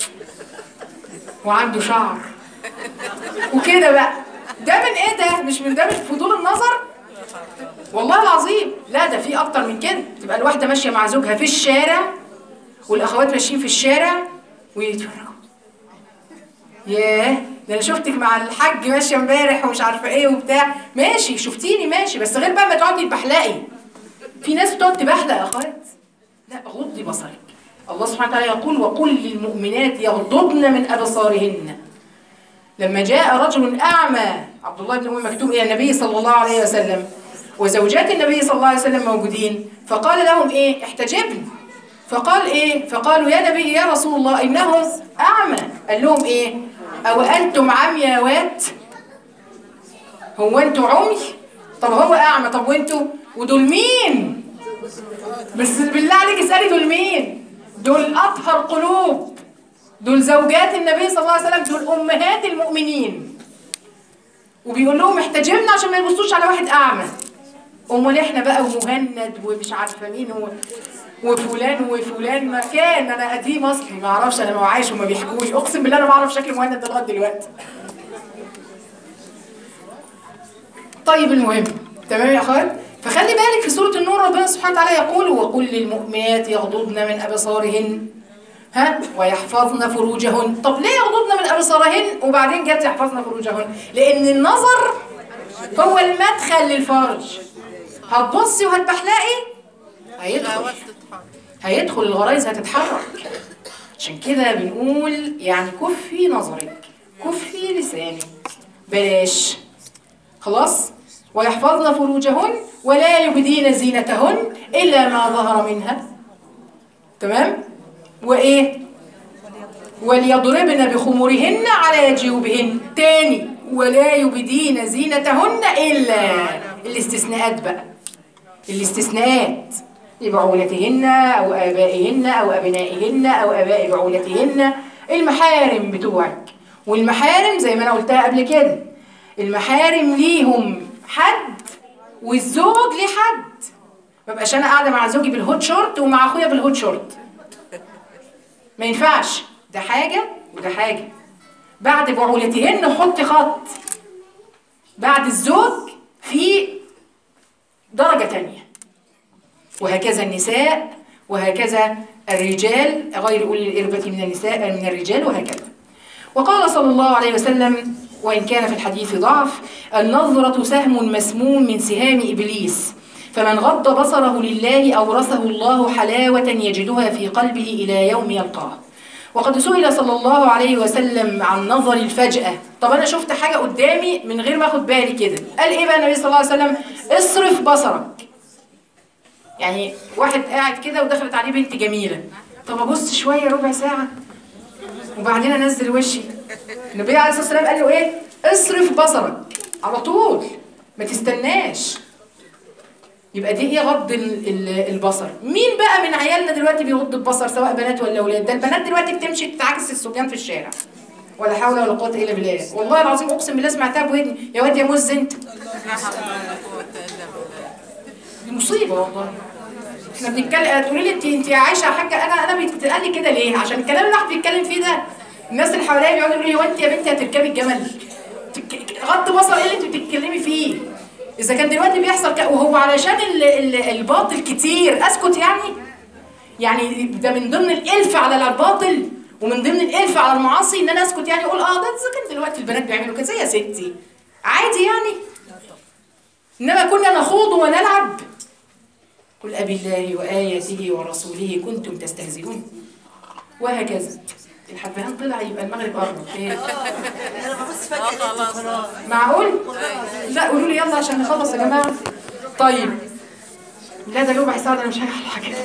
Speaker 1: وعنده شعر وكده بقى ده من ايه ده مش من ده من فضول النظر والله العظيم لا ده في اكتر من كده تبقى الواحده ماشيه مع زوجها في الشارع والاخوات ماشيين في الشارع ويتفرجوا ياه ده انا شفتك مع الحاج ماشيه امبارح ومش عارفه ايه وبتاع ماشي شفتيني ماشي بس غير بقى ما تقعدي تبحلقي في ناس بتقعد تبحلق يا اخوات لا غضي بصرك الله سبحانه وتعالى يقول وقل للمؤمنات يغضضن من ابصارهن لما جاء رجل اعمى عبد الله بن ام مكتوم الى النبي صلى الله عليه وسلم وزوجات النبي صلى الله عليه وسلم موجودين فقال لهم ايه احتجبن فقال ايه فقالوا يا نبي يا رسول الله انه اعمى قال لهم ايه او انتم عمياوات هو انتوا عمي طب هو اعمى طب وانتوا ودول مين بس بالله عليك اسالي دول مين دول اطهر قلوب دول زوجات النبي صلى الله عليه وسلم دول امهات المؤمنين وبيقول لهم احتجبنا عشان ما يبصوش على واحد اعمى امال احنا بقى ومهند ومش عارفه مين و... وفلان وفلان ما كان انا قديم اصلي ما اعرفش انا ما عايش وما بيحكوا لي اقسم بالله انا ما اعرف شكل مهند ده لغايه دلوقتي طيب المهم تمام يا اخوات فخلي بالك في سوره النور ربنا سبحانه وتعالى يقول وقل للمؤمنات يغضضن من ابصارهن ها ويحفظن فروجهن طب ليه يغضضن من ابصارهن وبعدين جت يحفظن فروجهن لان النظر هو المدخل للفرج هتبصي وهتبحلقي هيدخل هيدخل الغرايز هتتحرك عشان كده بنقول يعني كفي نظرك كفي لسانك بلاش خلاص ويحفظن فروجهن ولا يبدين زينتهن إلا ما ظهر منها تمام وإيه وليضربن بخمورهن على جيوبهن تاني ولا يبدين زينتهن إلا الاستثناءات بقى الاستثناءات لبعولتهن أو آبائهن أو أبنائهن أو آباء بعولتهن المحارم بتوعك والمحارم زي ما أنا قلتها قبل كده المحارم ليهم حد والزوج ليه حد ما بقاش انا قاعده مع زوجي بالهوت شورت ومع اخويا بالهوت شورت ما ينفعش ده حاجه وده حاجه بعد بعولتهن حط خط بعد الزوج في درجه تانية وهكذا النساء وهكذا الرجال غير اولي الاربه من النساء من الرجال وهكذا وقال صلى الله عليه وسلم وإن كان في الحديث ضعف النظرة سهم مسموم من سهام إبليس فمن غض بصره لله أورثه الله حلاوة يجدها في قلبه إلى يوم يلقاه وقد سئل صلى الله عليه وسلم عن نظر الفجأة طب أنا شفت حاجة قدامي من غير ما أخد بالي كده قال إيه بقى النبي صلى الله عليه وسلم اصرف بصرك يعني واحد قاعد كده ودخلت عليه بنت جميلة طب أبص شوية ربع ساعة وبعدين انزل وشي النبي عليه الصلاه والسلام قال له ايه اصرف بصرك على طول ما تستناش يبقى دي ايه غض ال- ال- البصر مين بقى من عيالنا دلوقتي بيغض البصر سواء بنات ولا اولاد ده البنات دلوقتي بتمشي تتعكس الصبيان في الشارع ولا حول ولا قوه الا بالله والله العظيم اقسم بالله سمعتها بودني يا واد يا مز انت دي مصيبه والله احنا بنتكلم تقولي لي انت انت عايشه يا حاجه انا انا بيتقال لي كده ليه عشان الكلام اللي الواحد بيتكلم فيه ده الناس اللي حواليا بيقعدوا يقولوا لي هو انت يا بنتي هتركبي الجمل تك- غض بصر ايه اللي انت بتتكلمي فيه اذا كان دلوقتي بيحصل ك... وهو علشان ال... ال... الباطل كتير اسكت يعني يعني ده من ضمن الالف على الباطل ومن ضمن الالف على المعاصي ان انا اسكت يعني اقول اه ده اذا كان دلوقتي البنات بيعملوا كده يا ستي عادي يعني انما كنا نخوض ونلعب قل أبي الله وآياته ورسوله كنتم تستهزئون وهكذا الحبهان طلع يبقى المغرب قرب إيه؟ معقول؟ لا قولوا لي يلا عشان نخلص يا جماعة طيب لا ده ربع ساعه ده انا مش هلحق الحاجات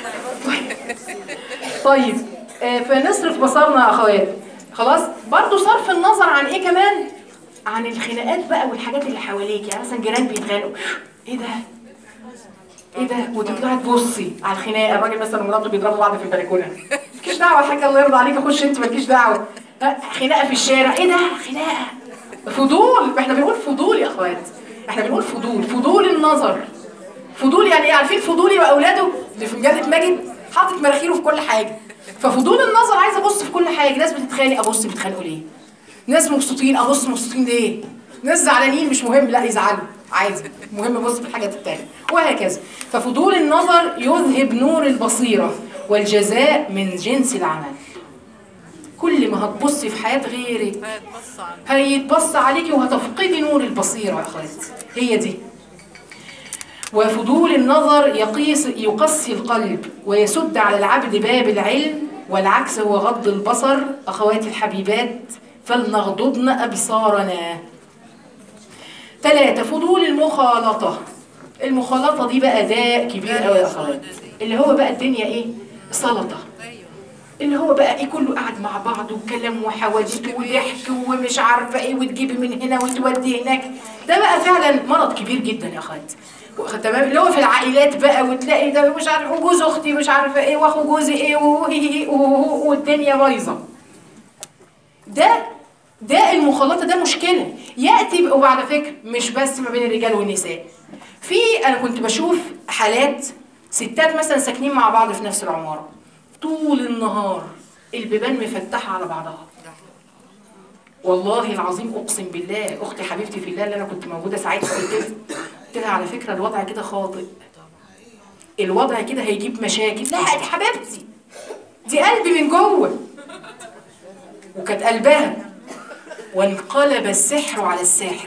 Speaker 1: طيب آه، فنصرف بصرنا يا اخوات خلاص برضو صرف النظر عن ايه كمان عن الخناقات بقى والحاجات اللي حواليك يعني مثلا جيران بيتخانقوا ايه ده ايه ده وتطلعي تبصي على الخناقه الراجل مثلا ومراته بيضربوا بعض في البلكونه مالكيش دعوه يا حاجه الله يرضى عليك خش انت مالكيش دعوه ها، خناقه في الشارع ايه ده خناقه فضول احنا بنقول فضول يا اخوات احنا بنقول فضول فضول النظر فضول يعني ايه عارفين فضولي واولاده اللي في مجله ماجد حاطط مراخيره في كل حاجه ففضول النظر عايز ابص في كل حاجه ناس بتتخانق ابص بيتخانقوا ليه ناس مبسوطين ابص مبسوطين ليه ناس زعلانين مش مهم لا يزعلوا عادي المهم ابص في الحاجات التانية وهكذا ففضول النظر يذهب نور البصيرة والجزاء من جنس العمل كل ما هتبصي في حياة غيرك هيتبص عليكي وهتفقدي نور البصيرة يا اخواتي هي دي وفضول النظر يقيس يقسي القلب ويسد على العبد باب العلم والعكس هو غض البصر أخواتي الحبيبات فلنغضضن أبصارنا ثلاثة فضول المخالطة المخالطة دي بقى داء كبير قوي يا أخوات اللي هو بقى الدنيا إيه سلطة اللي هو بقى ايه كله قاعد مع بعض وكلام وحواديت وضحك ومش عارفه ايه وتجيبي من هنا وتودي هناك ده بقى فعلا مرض كبير جدا يا اخوات تمام اللي هو في العائلات بقى وتلاقي ده مش عارف وجوز اختي مش عارفه ايه واخو جوزي ايه وهي- وهو- والدنيا بايظه ده ده المخالطه ده مشكله ياتي وعلى فكره مش بس ما بين الرجال والنساء في انا كنت بشوف حالات ستات مثلا ساكنين مع بعض في نفس العماره طول النهار البيبان مفتحه على بعضها والله العظيم اقسم بالله اختي حبيبتي في الله اللي انا كنت موجوده ساعتها قلت لها قلت لها على فكره الوضع كده خاطئ الوضع كده هيجيب مشاكل لا دي حبيبتي دي قلبي من جوه وكانت قلبها وانقلب السحر على الساحر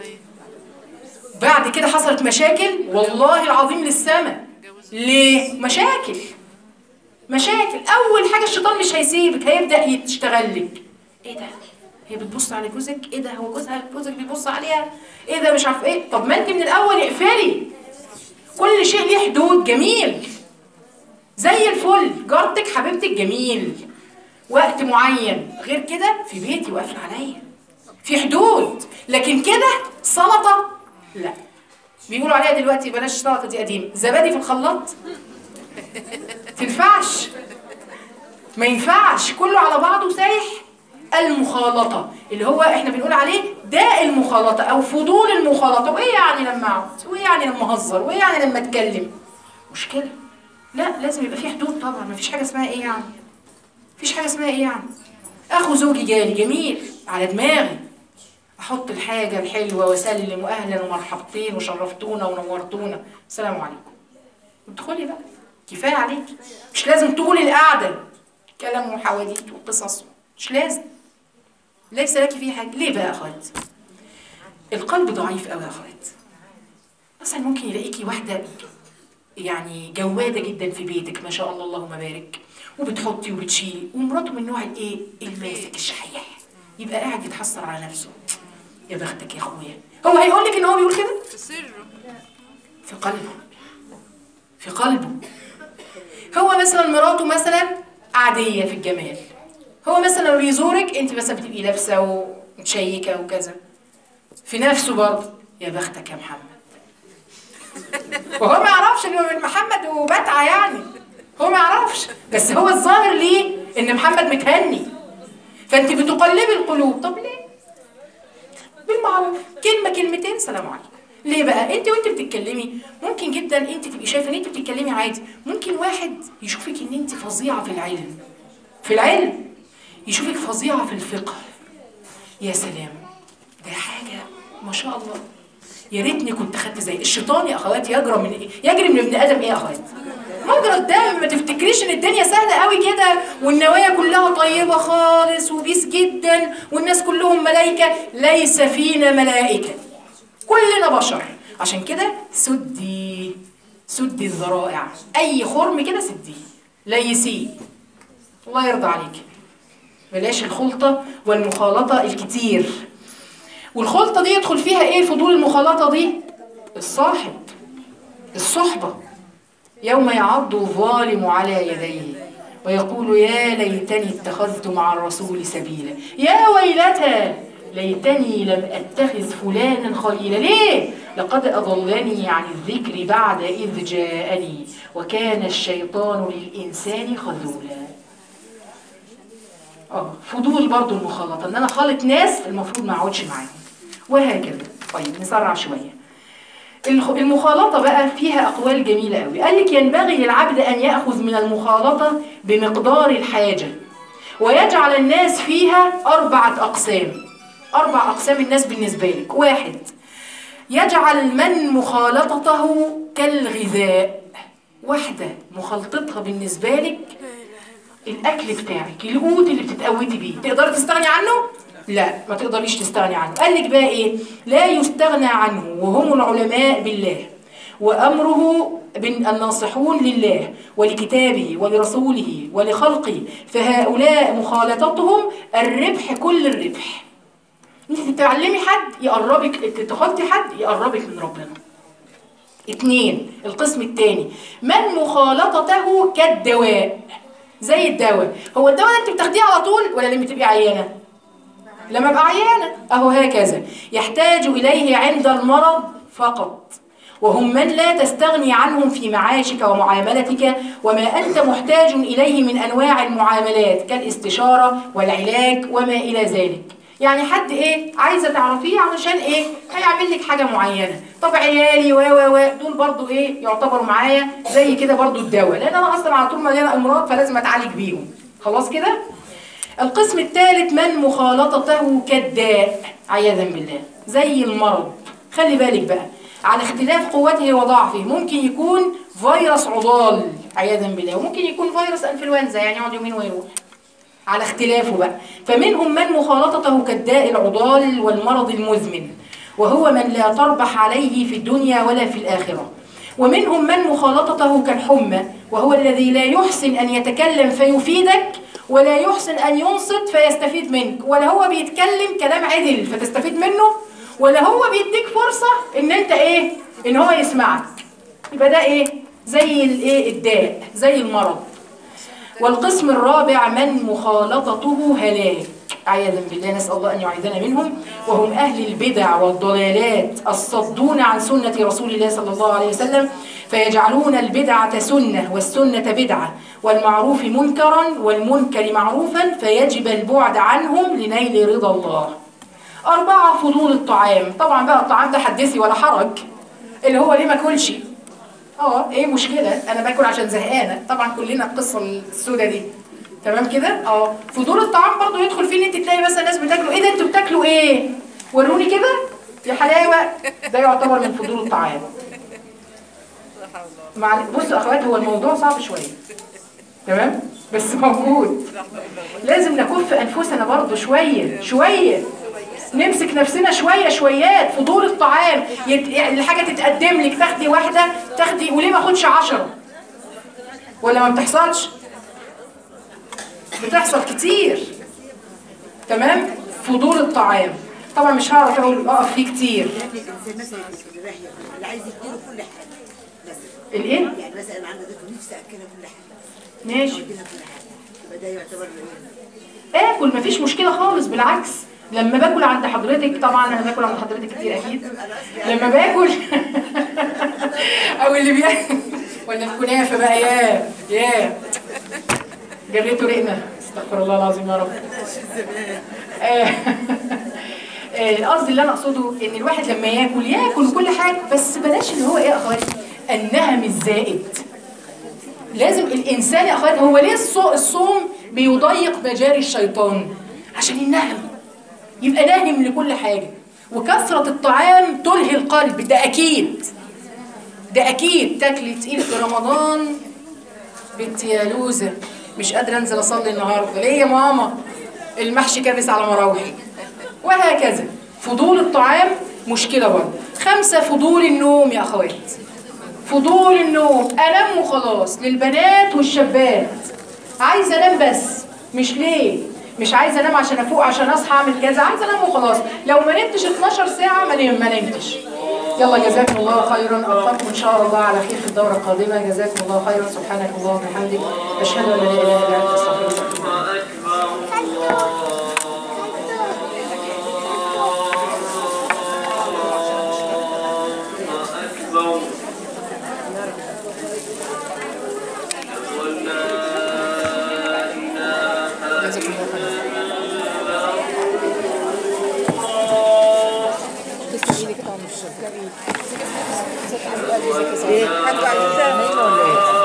Speaker 1: بعد كده حصلت مشاكل والله العظيم للسماء ليه مشاكل مشاكل اول حاجه الشيطان مش هيسيبك هيبدا يشتغل لك ايه ده هي بتبص على جوزك ايه ده هو جوزها جوزك بيبص عليها ايه ده مش عارف ايه طب ما انت من الاول اقفلي كل شيء ليه حدود جميل زي الفل جارتك حبيبتك جميل وقت معين غير كده في بيتي وقافل عليا في حدود لكن كده سلطه لا بيقولوا عليها دلوقتي بلاش سلطه دي قديم زبادي في الخلاط تنفعش ما ينفعش كله على بعضه سايح المخالطة اللي هو احنا بنقول عليه داء المخالطة او فضول المخالطة وايه يعني لما اقعد وايه يعني لما اهزر وايه يعني لما اتكلم مشكلة لا لازم يبقى في حدود طبعا ما فيش حاجة اسمها ايه يعني مفيش حاجة اسمها ايه يعني اخو زوجي جالي جميل على دماغي احط الحاجة الحلوة واسلم واهلا ومرحبتين وشرفتونا ونورتونا السلام عليكم ادخلي بقى كفايه عليك مش لازم طول القعده كلام وحواديت وقصص مش لازم ليس لك فيه حاجه ليه بقى يا اخوات القلب ضعيف قوي يا اخوات مثلا ممكن يلاقيكي واحده يعني جواده جدا في بيتك ما شاء الله اللهم بارك وبتحطي وبتشيلي ومراته من نوع الايه الماسك الشحيح يبقى قاعد يتحسر على نفسه يا بختك يا اخويا هو هيقول لك ان هو بيقول كده
Speaker 5: في سره
Speaker 1: في قلبه في قلبه هو مثلا مراته مثلا عادية في الجمال هو مثلا لما بيزورك انت مثلا بتبقي لابسة ومتشيكة وكذا في نفسه برضه يا بختك يا محمد وهو ما يعرفش ان هو من محمد وبتعة يعني هو ما يعرفش بس هو الظاهر ليه ان محمد متهني فانت بتقلبي القلوب طب ليه بالمعروف كلمة كلمتين سلام عليكم ليه بقى انت وانت بتتكلمي ممكن جدا انت تبقي شايفه ان انت بتتكلمي عادي ممكن واحد يشوفك ان انت فظيعه في العلم في العلم يشوفك فظيعه في الفقه يا سلام ده حاجه ما شاء الله يا ريتني كنت خدت زي الشيطان يا اخواتي يجرى من ايه يجري من ابن ادم ايه يا اخواتي مجرى الدم ما تفتكريش ان الدنيا سهله قوي كده والنوايا كلها طيبه خالص وبيس جدا والناس كلهم ملائكه ليس فينا ملائكه كلنا بشر عشان كده سدي سدي الذرائع اي خرم كده سديه ليسيه الله يرضى عليك بلاش الخلطه والمخالطه الكتير والخلطه دي يدخل فيها ايه فضول المخالطه دي الصاحب الصحبه يوم يعض الظالم على يديه ويقول يا ليتني اتخذت مع الرسول سبيلا يا ويلتى ليتني لم اتخذ فلانا خليلا ليه لقد اضلني عن الذكر بعد اذ جاءني وكان الشيطان للانسان خذولا اه فضول برضو المخالطه ان انا خالط ناس المفروض ما اقعدش معاهم وهكذا طيب نسرع شويه الخ- المخالطة بقى فيها أقوال جميلة قوي قال لك ينبغي للعبد أن يأخذ من المخالطة بمقدار الحاجة ويجعل الناس فيها أربعة أقسام أربع أقسام الناس بالنسبة لك واحد يجعل من مخالطته كالغذاء واحدة مخالطتها بالنسبة لك الاكل بتاعك القوت اللي بتتقوتي بيه تقدري تستغني عنه لا ما تقدريش تستغني عنه قال لك بقى ايه لا يستغنى عنه وهم العلماء بالله وامره بن- الناصحون لله ولكتابه ولرسوله ولخلقه فهؤلاء مخالطتهم الربح كل الربح انت تتعلمي حد يقربك تخطي حد يقربك من ربنا اتنين القسم التاني من مخالطته كالدواء زي الدواء هو الدواء ده انت بتاخديه على طول ولا لما تبقي عيانه لما ابقى عيانه اهو هكذا يحتاج اليه عند المرض فقط وهم من لا تستغني عنهم في معاشك ومعاملتك وما انت محتاج اليه من انواع المعاملات كالاستشاره والعلاج وما الى ذلك يعني حد ايه عايزه تعرفيه علشان ايه هيعمل لك حاجه معينه طب عيالي و و و دول برضو ايه يعتبروا معايا زي كده برضو الدواء لان انا اصلا على طول مليانه امراض فلازم اتعالج بيهم خلاص كده القسم الثالث من مخالطته كالداء عياذا بالله زي المرض خلي بالك بقى على اختلاف قوته وضعفه ممكن يكون فيروس عضال عياذا بالله وممكن يكون فيروس انفلونزا يعني يقعد يومين ويروح على اختلافه بقى فمنهم من مخالطته كالداء العضال والمرض المزمن وهو من لا تربح عليه في الدنيا ولا في الآخرة ومنهم من مخالطته كالحمى وهو الذي لا يحسن أن يتكلم فيفيدك ولا يحسن أن ينصت فيستفيد منك ولا هو بيتكلم كلام عدل فتستفيد منه ولا هو بيديك فرصة ان انت ايه ان هو يسمعك يبقى ده ايه زي الايه الداء زي المرض والقسم الرابع من مخالطته هلاك عياذا بالله نسأل الله أن يعيذنا منهم وهم أهل البدع والضلالات الصدون عن سنة رسول الله صلى الله عليه وسلم فيجعلون البدعة سنة والسنة بدعة والمعروف منكرا والمنكر معروفا فيجب البعد عنهم لنيل رضا الله أربعة فضول الطعام طبعا بقى الطعام ده حدثي ولا حرج اللي هو ليه ما كلش اه ايه مشكلة انا باكل عشان زهقانة طبعا كلنا القصة السودة دي تمام كده اه فضول الطعام برضو يدخل فيه ان انت تلاقي مثلا ناس بتاكلوا ايه ده انتوا بتاكلوا ايه وروني كده يا حلاوة ده يعتبر من فضول الطعام مع بصوا اخوات هو الموضوع صعب شوية تمام بس موجود لازم نكف انفسنا برضو شوية شوية نمسك نفسنا شوية شويات فضول الطعام يت... يعني الحاجة تتقدم لك تاخدي واحدة تاخدي وليه ما اخدش عشرة ولا ما بتحصلش بتحصل كتير تمام فضول الطعام طبعا مش هعرف اقول اقف فيه كتير
Speaker 8: الانسان مثلا اللي رايح ياكل اللي عايز يديله كل حاجه مثلا
Speaker 1: الايه
Speaker 8: يعني مثلا انا عندي ضيف نفسي اكلها كل حاجه
Speaker 1: ماشي
Speaker 8: اديلها كل حاجه يبقى ده يعتبر إيه؟
Speaker 1: اكل مفيش مشكله خالص بالعكس لما باكل عند حضرتك طبعا انا باكل عند حضرتك كتير اكيد لما باكل او اللي بياكل ولا الكنافه بقى يا يا جريته رقنا استغفر الله العظيم يا رب آه، آه، القصد اللي انا اقصده ان الواحد لما ياكل ياكل كل حاجه بس بلاش اللي هو ايه يا اخواتي النهم الزائد لازم الانسان يا اخوات هو ليه الصو- الصوم بيضيق مجاري الشيطان عشان النهم يبقى ناهم لكل حاجه وكثره الطعام تلهي القلب ده اكيد ده اكيد تاكلي تقيل في رمضان بنت يا لوزه مش قادره انزل اصلي النهارده ليه يا ماما المحشي كابس على مراوحي وهكذا فضول الطعام مشكله برضه خمسه فضول النوم يا اخوات فضول النوم انام وخلاص للبنات والشابات عايزه انام بس مش ليه مش عايزه انام عشان افوق عشان اصحى اعمل كذا عايزه انام وخلاص لو ما نمتش 12 ساعه ما نم- ما نمتش يلا جزاكم الله خيرا القاكم ان شاء الله على خير في الدوره القادمه جزاكم الله خيرا سبحانك اللهم وبحمدك اشهد ان لا اله الا انت استغفرك واتوب إليك.
Speaker 3: جزاكم الله خيرا تسلم ايدك يا عم الشيخ
Speaker 8: ايه حد عايزها نايمه ولا ايه؟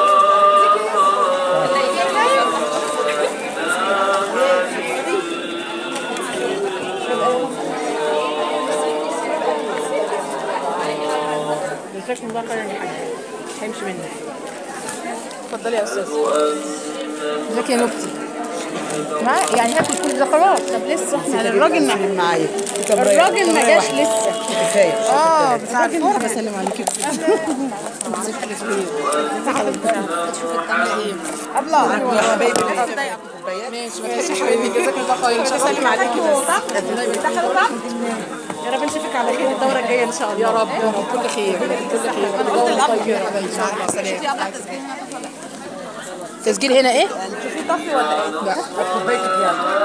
Speaker 3: جزاكم الله خيرا يا حاج هيمشي منك اتفضلي يا استاذ ازيك يا نبتي مع يعني هاكل كل ده خلاص طب لسه احنا الراجل ما
Speaker 8: اللي معايا
Speaker 3: الراجل ما جاش لسه
Speaker 8: كفايه
Speaker 3: اه بتاع الفرن بسلم عليكي شوفي بتعملي ايه
Speaker 8: ابله حبايبي
Speaker 3: ماشي ماشي يا حبيبي جزاك الله خير مش هسلم عليكي بس
Speaker 9: يا رب نشوفك على خير الدورة الجاية إن شاء الله
Speaker 3: يا رب يا رب كل خير كل خير انا قلت الاب يا حبايبي مع السلامه تسجيل هنا ايه؟
Speaker 9: في طفي ولا إيه؟
Speaker 3: لا